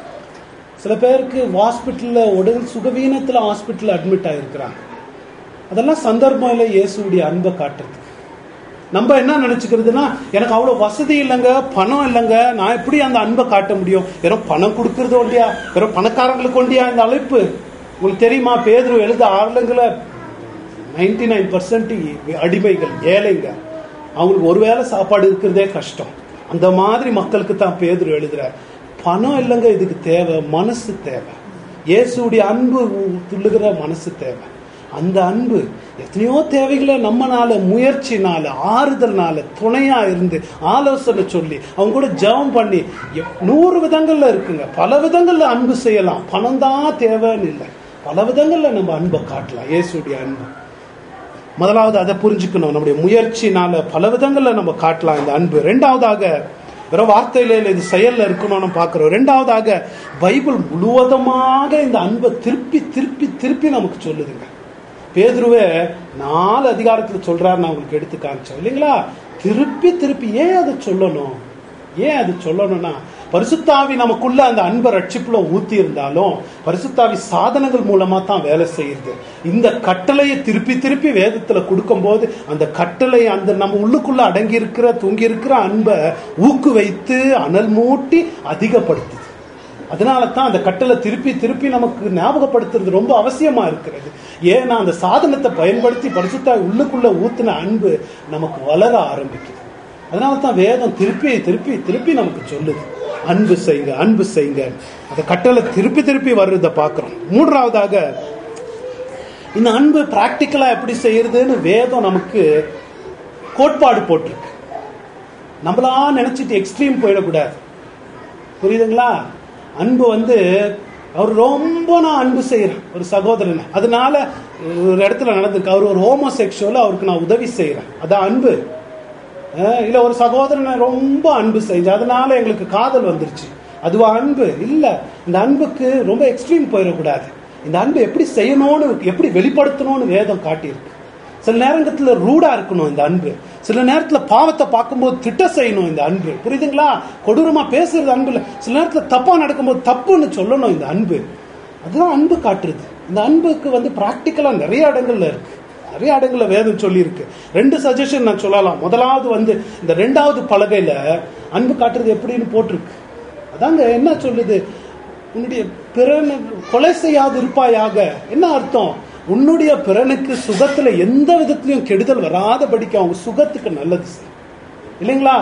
சில பேருக்கு ஹாஸ்பிட்டலில் உடல் சுகவீனத்தில் ஹாஸ்பிட்டலில் அட்மிட் ஆகிருக்கிறாங்க அதெல்லாம் சந்தர்ப்பம் இல்லை இயேசுடைய அன்பை காட்டுறதுக்கு நம்ம என்ன நினைச்சுக்கிறதுனா எனக்கு அவ்வளோ வசதி இல்லைங்க பணம் இல்லைங்க நான் எப்படி அந்த அன்பை காட்ட முடியும் வெறும் பணம் கொடுக்கறது ஒண்டியா வெறும் பணக்காரங்களுக்கு ஒண்டியா இந்த அழைப்பு உங்களுக்கு தெரியுமா பேதுரு எழுத ஆளுங்களை நைன்டி நைன் பர்சன்ட் அடிமைகள் ஏழைங்க அவங்களுக்கு ஒருவேளை சாப்பாடு இருக்கிறதே கஷ்டம் அந்த மாதிரி மக்களுக்கு தான் பேதுரு எழுதுறார் பணம் இல்லைங்க இதுக்கு தேவை மனசு தேவை இயேசுடைய அன்பு துள்ளுகிற மனசு தேவை அந்த அன்பு எத்தனையோ தேவைகளை நம்மனால முயற்சினால ஆறுதல்னால துணையா இருந்து ஆலோசனை சொல்லி அவங்க கூட ஜெபம் பண்ணி எப்- நூறு விதங்கள்ல இருக்குங்க பல விதங்கள்ல அன்பு செய்யலாம் பணம் தான் தேவைன்னு இல்லை பல விதங்கள்ல நம்ம அன்பை காட்டலாம் இயேசுடைய அன்பு முதலாவது அதை புரிஞ்சுக்கணும் நம்முடைய முயற்சினால பல விதங்கள்ல நம்ம காட்டலாம் இந்த அன்பு ரெண்டாவதாக வெறும் வார்த்தையில இல்ல, இது செயல்ல இருக்கணும்னு பார்க்கிறோம் ரெண்டாவதாக பைபிள் முழுவதுமாக இந்த அன்பை திருப்பி திருப்பி திருப்பி நமக்கு சொல்லுதுங்க பேதுருவே நாலு அதிகாரத்துல சொல்றாரு நான் உங்களுக்கு எடுத்து காமிச்சேன் இல்லைங்களா திருப்பி திருப்பி ஏன் அதை சொல்லணும் ஏன் அது சொல்லணும்னா பரிசுத்தாவி நமக்குள்ள அந்த அன்பை ரட்சிப்புல ஊத்தி இருந்தாலும் பரிசுத்தாவி சாதனங்கள் மூலமா தான் வேலை செய்யுது இந்த கட்டளையை திருப்பி திருப்பி வேதத்துல கொடுக்கும்போது அந்த கட்டளை அந்த நம்ம உள்ளுக்குள்ள அடங்கி இருக்கிற தூங்கி இருக்கிற அன்பை ஊக்கு வைத்து அனல் மூட்டி அதிகப்படுத்துது அதனால தான் அந்த கட்டளை திருப்பி திருப்பி நமக்கு ஞாபகப்படுத்துறது ரொம்ப அவசியமா இருக்கிறது ஏன்னா அந்த சாதனத்தை பயன்படுத்தி பரிசுத்தாவி உள்ளுக்குள்ள ஊத்துன அன்பு நமக்கு வளர ஆரம்பிக்குது அதனால தான் வேதம் திருப்பி திருப்பி திருப்பி நமக்கு சொல்லுது அன்பு செய்யுங்க அன்பு செய்யுங்க அந்த கட்டளை திருப்பி திருப்பி வர்றதை பார்க்கிறோம் மூன்றாவதாக இந்த அன்பு பிராக்டிக்கலா எப்படி செய்யறதுன்னு வேதம் நமக்கு கோட்பாடு போட்டிருக்கு நம்மளா நினைச்சிட்டு எக்ஸ்ட்ரீம் போயிடக்கூடாது புரியுதுங்களா அன்பு வந்து அவர் ரொம்ப நான் அன்பு செய்யறேன் ஒரு சகோதரனை அதனால ஒரு இடத்துல நடந்திருக்கு அவர் ஒரு ஹோமோசெக்சுவல் அவருக்கு நான் உதவி செய்யறேன் அதான் அன்பு அஹ் இல்ல ஒரு சகோதரனை ரொம்ப அன்பு செஞ்சு அதனால எங்களுக்கு காதல் வந்துருச்சு அதுவா அன்பு இல்ல இந்த அன்புக்கு ரொம்ப எக்ஸ்ட்ரீம் போயிடக்கூடாது இந்த அன்பு எப்படி செய்யணும்னு எப்படி வெளிப்படுத்தணும்னு வேதம் காட்டியிருக்கு சில நேரத்துல ரூடா இருக்கணும் இந்த அன்பு சில நேரத்துல பாவத்தை பார்க்கும்போது திட்ட செய்யணும் இந்த அன்பு புரியுதுங்களா கொடூரமா பேசுறது அன்பு இல்ல சில நேரத்துல தப்பா நடக்கும்போது தப்புன்னு சொல்லணும் இந்த அன்பு அதுதான் அன்பு காட்டுறது இந்த அன்புக்கு வந்து பிராக்டிக்கலா நிறைய இடங்கள்ல இருக்கு நிறைய இடங்கள்ல வேதம் சொல்லியிருக்கு ரெண்டு சஜஷன் நான் சொல்லலாம் முதலாவது வந்து இந்த ரெண்டாவது பலகையில அன்பு காட்டுறது எப்படின்னு போட்டிருக்கு அதாங்க என்ன சொல்லுது உன்னுடைய பிறனை கொலை செய்யாது இருப்பாயாக என்ன அர்த்தம் உன்னுடைய பிறனுக்கு சுகத்துல எந்த விதத்திலையும் கெடுதல் வராதபடிக்கு அவங்க சுகத்துக்கு நல்லது செய் இல்லைங்களா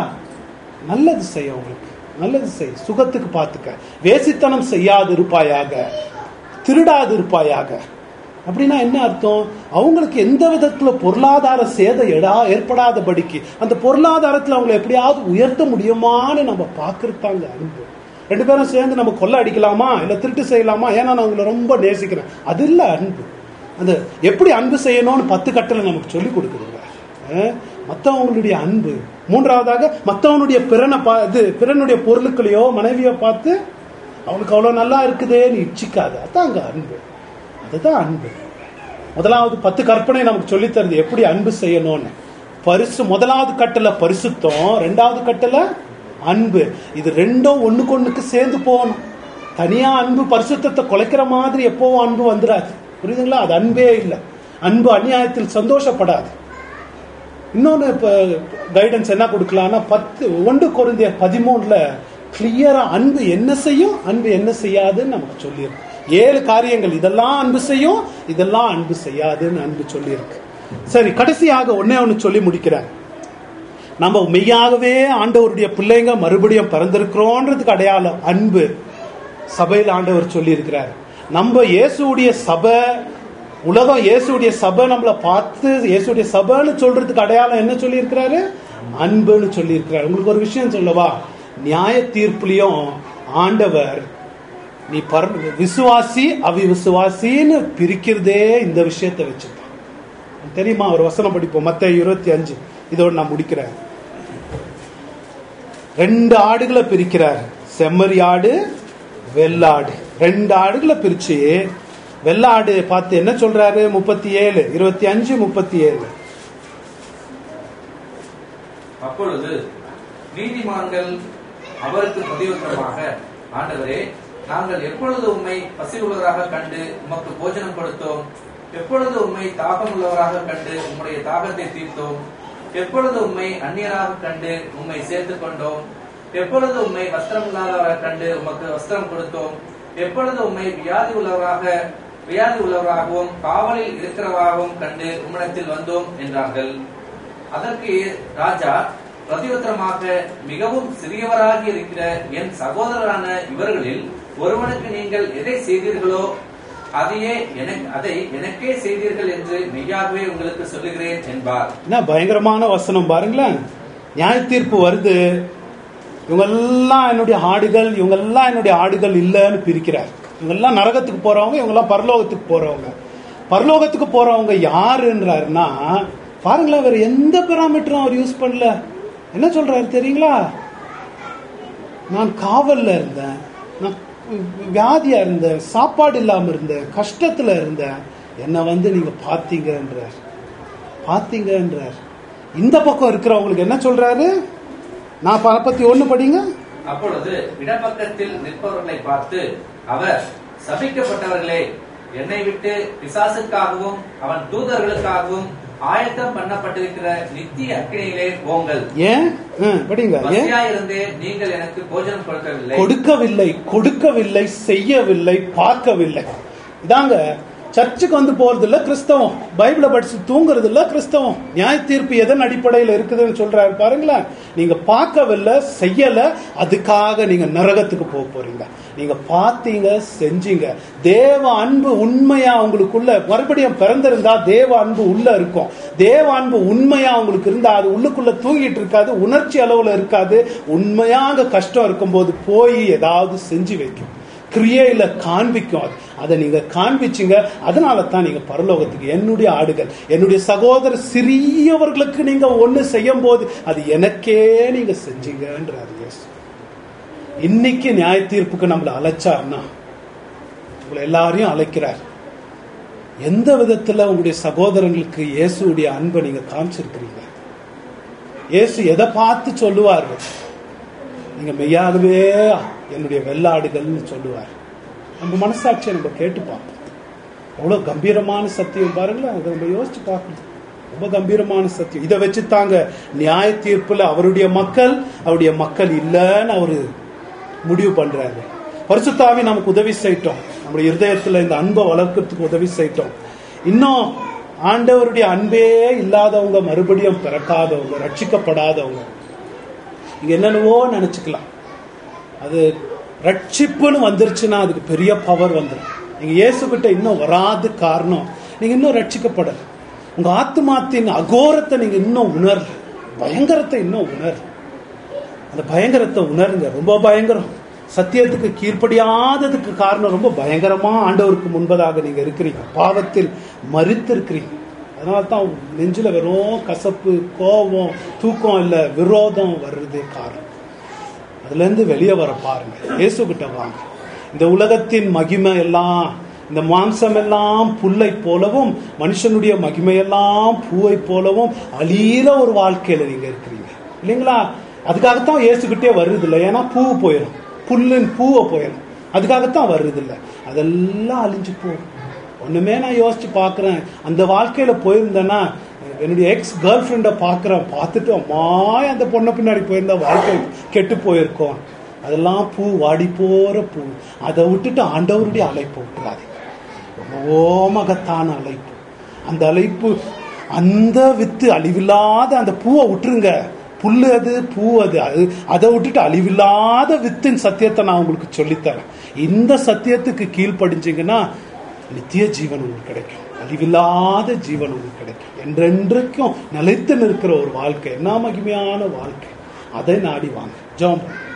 நல்லது செய் அவங்களுக்கு நல்லது செய் சுகத்துக்கு பார்த்துக்க வேசித்தனம் செய்யாது இருப்பாயாக திருடாது இருப்பாயாக அப்படின்னா என்ன அர்த்தம் அவங்களுக்கு எந்த விதத்துல பொருளாதார சேதம் எடா ஏற்படாதபடிக்கு அந்த பொருளாதாரத்துல அவங்களை எப்படியாவது உயர்த்த முடியுமான்னு நம்ம பார்க்கறதாங்க அன்பு ரெண்டு பேரும் சேர்ந்து நம்ம கொள்ள அடிக்கலாமா இல்ல திருட்டு செய்யலாமா ஏன்னா நான் உங்களை ரொம்ப நேசிக்கிறேன் அது இல்ல அன்பு அந்த எப்படி அன்பு செய்யணும்னு பத்து கட்டளை நமக்கு சொல்லி கொடுக்குதுங்க அஹ், மத்தவங்களுடைய அன்பு மூன்றாவதாக மத்தவனுடைய பிறனை பா இது பிறனுடைய பொருட்களையோ மனைவியோ பார்த்து அவனுக்கு அவ்வளவு நல்லா இருக்குதேன்னு இச்சிக்காது அதாங்க அன்பு அதுதான் அன்பு முதலாவது பத்து கற்பனை நமக்கு சொல்லித் தருது எப்படி அன்பு செய்யணும்னு பரிசு முதலாவது கட்டளை பரிசுத்தம் ரெண்டாவது கட்டளை அன்பு இது ரெண்டும் ஒண்ணுக்கு ஒண்ணுக்கு சேர்ந்து போகணும் தனியா அன்பு பரிசுத்தத்தை குலைக்கிற மாதிரி எப்பவும் அன்பு வந்துடாது புரியுதுங்களா அது அன்பே இல்லை அன்பு அநியாயத்தில் சந்தோஷப்படாது இன்னொன்று இப்போ கைடன்ஸ் என்ன கொடுக்கலாம்னா பத்து ஒன்று குறைந்த பதிமூணுல கிளியரா அன்பு என்ன செய்யும் அன்பு என்ன செய்யாதுன்னு நமக்கு சொல்லியிருக்கு ஏழு காரியங்கள் இதெல்லாம் அன்பு செய்யும் இதெல்லாம் அன்பு செய்யாதுன்னு அன்பு சொல்லியிருக்கு சரி கடைசியாக ஒன்னே ஒன்று சொல்லி முடிக்கிறேன் நம்ம மெய்யாகவே ஆண்டவருடைய பிள்ளைங்க மறுபடியும் பிறந்திருக்கிறோன்றதுக்கு அடையாளம் அன்பு சபையில் ஆண்டவர் சொல்லி இருக்கிறார் நம்ம இயேசுடைய சபை உலகம் இயேசுடைய சபை நம்மளை பார்த்து இயேசுடைய சபைன்னு சொல்றதுக்கு அடையாளம் என்ன சொல்லி இருக்கிறாரு அன்புன்னு சொல்லி இருக்கிறார் உங்களுக்கு ஒரு விஷயம் சொல்லவா நியாய தீர்ப்புலயும் ஆண்டவர் நீ பர விசுவாசி அவிசுவாசின்னு பிரிக்கிறதே இந்த விஷயத்தை வச்சுதான் தெரியுமா ஒரு வசனம் படிப்போம் மத்த இருபத்தி அஞ்சு இதோட நான் முடிக்கிறேன் ரெண்டு ஆடுகளை பிரிக்கிறார் செம்மறி ஆடு வெள்ளாடு ரெண்டு ஆடுகளை பிரிச்சு வெள்ளாடு பார்த்து என்ன சொல்றாரு முப்பத்தி ஏழு இருபத்தி அஞ்சு முப்பத்தி ஏழு அப்பொழுது நீதிமான்கள் அவருக்கு பதிவுத்தமாக ஆண்டவரே நாங்கள் எப்பொழுது உம்மை பசி உள்ளவராக கண்டு உமக்கு போஜனம் கொடுத்தோம் எப்பொழுது உம்மை தாகம் உள்ளவராக கண்டு உம்முடைய தாகத்தை தீர்த்தோம் எப்பொழுது உம்மை அந்நியராக கண்டு உம்மை சேர்த்துக் கொண்டோம் எப்பொழுது உம்மை வஸ்திரம் இல்லாதவராக கண்டு உமக்கு வஸ்திரம் கொடுத்தோம் எப்பொழுது உம்மை வியாதி உள்ளவராக வியாதி உள்ளவராகவும் காவலில் இருக்கிறவராகவும் கண்டு உம்மிடத்தில் வந்தோம் என்றார்கள் அதற்கு ராஜா பிரதியுத்தரமாக மிகவும் சிறியவராகி இருக்கிற என் சகோதரரான இவர்களில் ஒருவனுக்கு நீங்கள் எதை செய்தீர்களோ அதையே எனக்கு அதை எனக்கே செய்தீர்கள் என்று மெய்யாகவே உங்களுக்கு சொல்லுகிறேன் என்பார் என்ன பயங்கரமான வசனம் பாருங்களேன் நியாய தீர்ப்பு வருது இவங்கெல்லாம் என்னுடைய ஆடுகள் இவங்கெல்லாம் என்னுடைய ஆடுகள் இல்லைன்னு பிரிக்கிறார் இவங்கெல்லாம் நரகத்துக்கு போறவங்க இவங்கெல்லாம் பரலோகத்துக்கு போறவங்க பரலோகத்துக்கு போறவங்க யாருன்றாருன்னா பாருங்களேன் வேற எந்த பெராமீட்டரும் அவர் யூஸ் பண்ணல என்ன சொல்றாரு தெரியுங்களா நான் காவல்ல இருந்தேன் நான் வியாதியா இருந்தேன் சாப்பாடு இல்லாம இருந்தேன் கஷ்டத்துல இருந்தேன் என்னை வந்து நீங்க பாத்தீங்கன்றார் பாத்தீங்கன்றார் இந்த பக்கம் இருக்கிறவங்களுக்கு என்ன சொல்றாரு நான் நாற்பத்தி ஒண்ணு படிங்க அப்பொழுது இடப்பக்கத்தில் நிற்பவர்களை பார்த்து அவர் சபிக்கப்பட்டவர்களே என்னை விட்டு பிசாசுக்காகவும் அவன் தூதர்களுக்காகவும் ஆயத்தம் பண்ணப்பட்டிருக்கிற நித்திய அக்கினியிலே போங்கள் ஏன் ம், படிங்க ஏன் பசியாயிருந்தே நீங்கள் எனக்கு போஜனம் கொடுக்கவில்லை கொடுக்கவில்லை கொடுக்கவில்லை செய்யவில்லை பார்க்கவில்லை இதாங்க சர்ச்சுக்கு வந்து போறது இல்ல கிறிஸ்தவம் பைபிளை படிச்சு தூங்குறது இல்ல கிறிஸ்தவம் நியாய தீர்ப்பு எதன் அடிப்படையில் இருக்குதுன்னு சொல்றாரு பாருங்களேன் நீங்க பார்க்கவில்லை செய்யல அதுக்காக நீங்க நரகத்துக்கு போக போறீங்க நீங்க பார்த்தீங்க செஞ்சீங்க தேவ அன்பு உண்மையா உங்களுக்குள்ள மறுபடியும் பிறந்திருந்தா தேவ அன்பு உள்ள இருக்கும் தேவ அன்பு உண்மையா உங்களுக்கு இருந்தா அது உள்ளுக்குள்ள தூங்கிட்டு இருக்காது உணர்ச்சி அளவுல இருக்காது உண்மையாக கஷ்டம் இருக்கும்போது போய் ஏதாவது செஞ்சு வைக்கும் கிரியையில காண்பிக்கும் அது அதை நீங்க காண்பிச்சீங்க அதனால தான் நீங்க பரலோகத்துக்கு என்னுடைய ஆடுகள் என்னுடைய சகோதர சிறியவர்களுக்கு நீங்க ஒண்ணு செய்யும் போது அது எனக்கே நீங்க செஞ்சீங்கன்றாரு இயேசு இன்னைக்கு நியாய தீர்ப்புக்கு நம்மளை அழைச்சார்னா உங்களை எல்லாரையும் அழைக்கிறார் எந்த விதத்துல உங்களுடைய சகோதரங்களுக்கு இயேசுடைய அன்பை நீங்க காமிச்சிருக்கிறீங்க இயேசு எதை பார்த்து சொல்லுவார்கள் நீங்க மெய்யாகவே என்னுடைய வெள்ளாடுகள்னு சொல்லுவார் நம்ம மனசாட்சியை நம்ம கேட்டு பார்ப்போம் எவ்வளவு கம்பீரமான சத்தியம் பாருங்களேன் அதை நம்ம யோசிச்சு பார்க்கணும் ரொம்ப கம்பீரமான சத்தியம் இதை வச்சு தாங்க நியாய தீர்ப்புல அவருடைய மக்கள் அவருடைய மக்கள் இல்லைன்னு அவரு முடிவு பண்றாரு பரிசுத்தாவி நமக்கு உதவி செய்யட்டும் நம்முடைய இருதயத்துல இந்த அன்பை வளர்க்கறதுக்கு உதவி செய்யட்டும் இன்னும் ஆண்டவருடைய அன்பே இல்லாதவங்க மறுபடியும் பிறக்காதவங்க ரட்சிக்கப்படாதவங்க இங்க என்னென்னவோ நினைச்சுக்கலாம் அது ரட்சிப்புன்னு வந்துருச்சுன்னா அதுக்கு பெரிய பவர் வந்துடும் நீங்க இயேசு கிட்ட இன்னும் வராது காரணம் நீங்க இன்னும் ரட்சிக்கப்படல உங்க ஆத்மாத்தின் அகோரத்தை நீங்க இன்னும் உணரல பயங்கரத்தை இன்னும் உணர் அந்த பயங்கரத்தை உணருங்க ரொம்ப பயங்கரம் சத்தியத்துக்கு கீழ்ப்படியாததுக்கு காரணம் ரொம்ப பயங்கரமா ஆண்டவருக்கு முன்பதாக நீங்க இருக்கிறீங்க பாவத்தில் மறித்து இருக்கிறீங்க அதனால தான் நெஞ்சில வெறும் கசப்பு கோபம் தூக்கம் இல்ல விரோதம் வர்றது காரணம் அதுல இருந்து வெளியே வர பாருங்க இயேசு கிட்ட வாங்க இந்த உலகத்தின் மகிமை எல்லாம் இந்த மாம்சம் எல்லாம் புல்லை போலவும் மனுஷனுடைய மகிமை எல்லாம் பூவை போலவும் அழியிற ஒரு வாழ்க்கையில நீங்க இருக்கிறீங்க இல்லைங்களா அதுக்காகத்தான் இயேசுகிட்டே வருது இல்லை ஏன்னா பூ போயிடும் புல்லின் பூவை போயிடும் அதுக்காகத்தான் வருது இல்லை அதெல்லாம் அழிஞ்சு போகும் ஒண்ணுமே நான் யோசிச்சு பார்க்கிறேன் அந்த வாழ்க்கையில போயிருந்தேன்னா என்னுடைய எக்ஸ் கேர்ள் ஃப்ரெண்டை பார்க்குறேன் பார்த்துட்டு அம்மா அந்த பொண்ணை பின்னாடி போயிருந்தா வாழ்க்கை கெட்டு போயிருக்கோம் அதெல்லாம் பூ வாடி போற பூ அதை விட்டுட்டு ஆண்டவருடைய அழைப்பு விட்டுறாதீங்க ரொம்ப மகத்தான அழைப்பு அந்த அழைப்பு அந்த வித்து அழிவில்லாத அந்த பூவை விட்டுருங்க புல்லு அது பூ அது அது அதை விட்டுட்டு அழிவில்லாத வித்தின் சத்தியத்தை நான் உங்களுக்கு சொல்லித்தரேன் இந்த சத்தியத்துக்கு கீழ்ப்படிஞ்சீங்கன்னா நித்திய ஜீவன் உங்களுக்கு கிடைக்கும் அழிவில்லாத ஜீவன் உங்களுக்கு கிடைக்கும் என்றென்றைக்கும் நிலைத்து நிற்கிற ஒரு வாழ்க்கை என்ன மகிமையான வாழ்க்கை அதை நாடி வாங்க ஜெபம் பண்ணுங்க.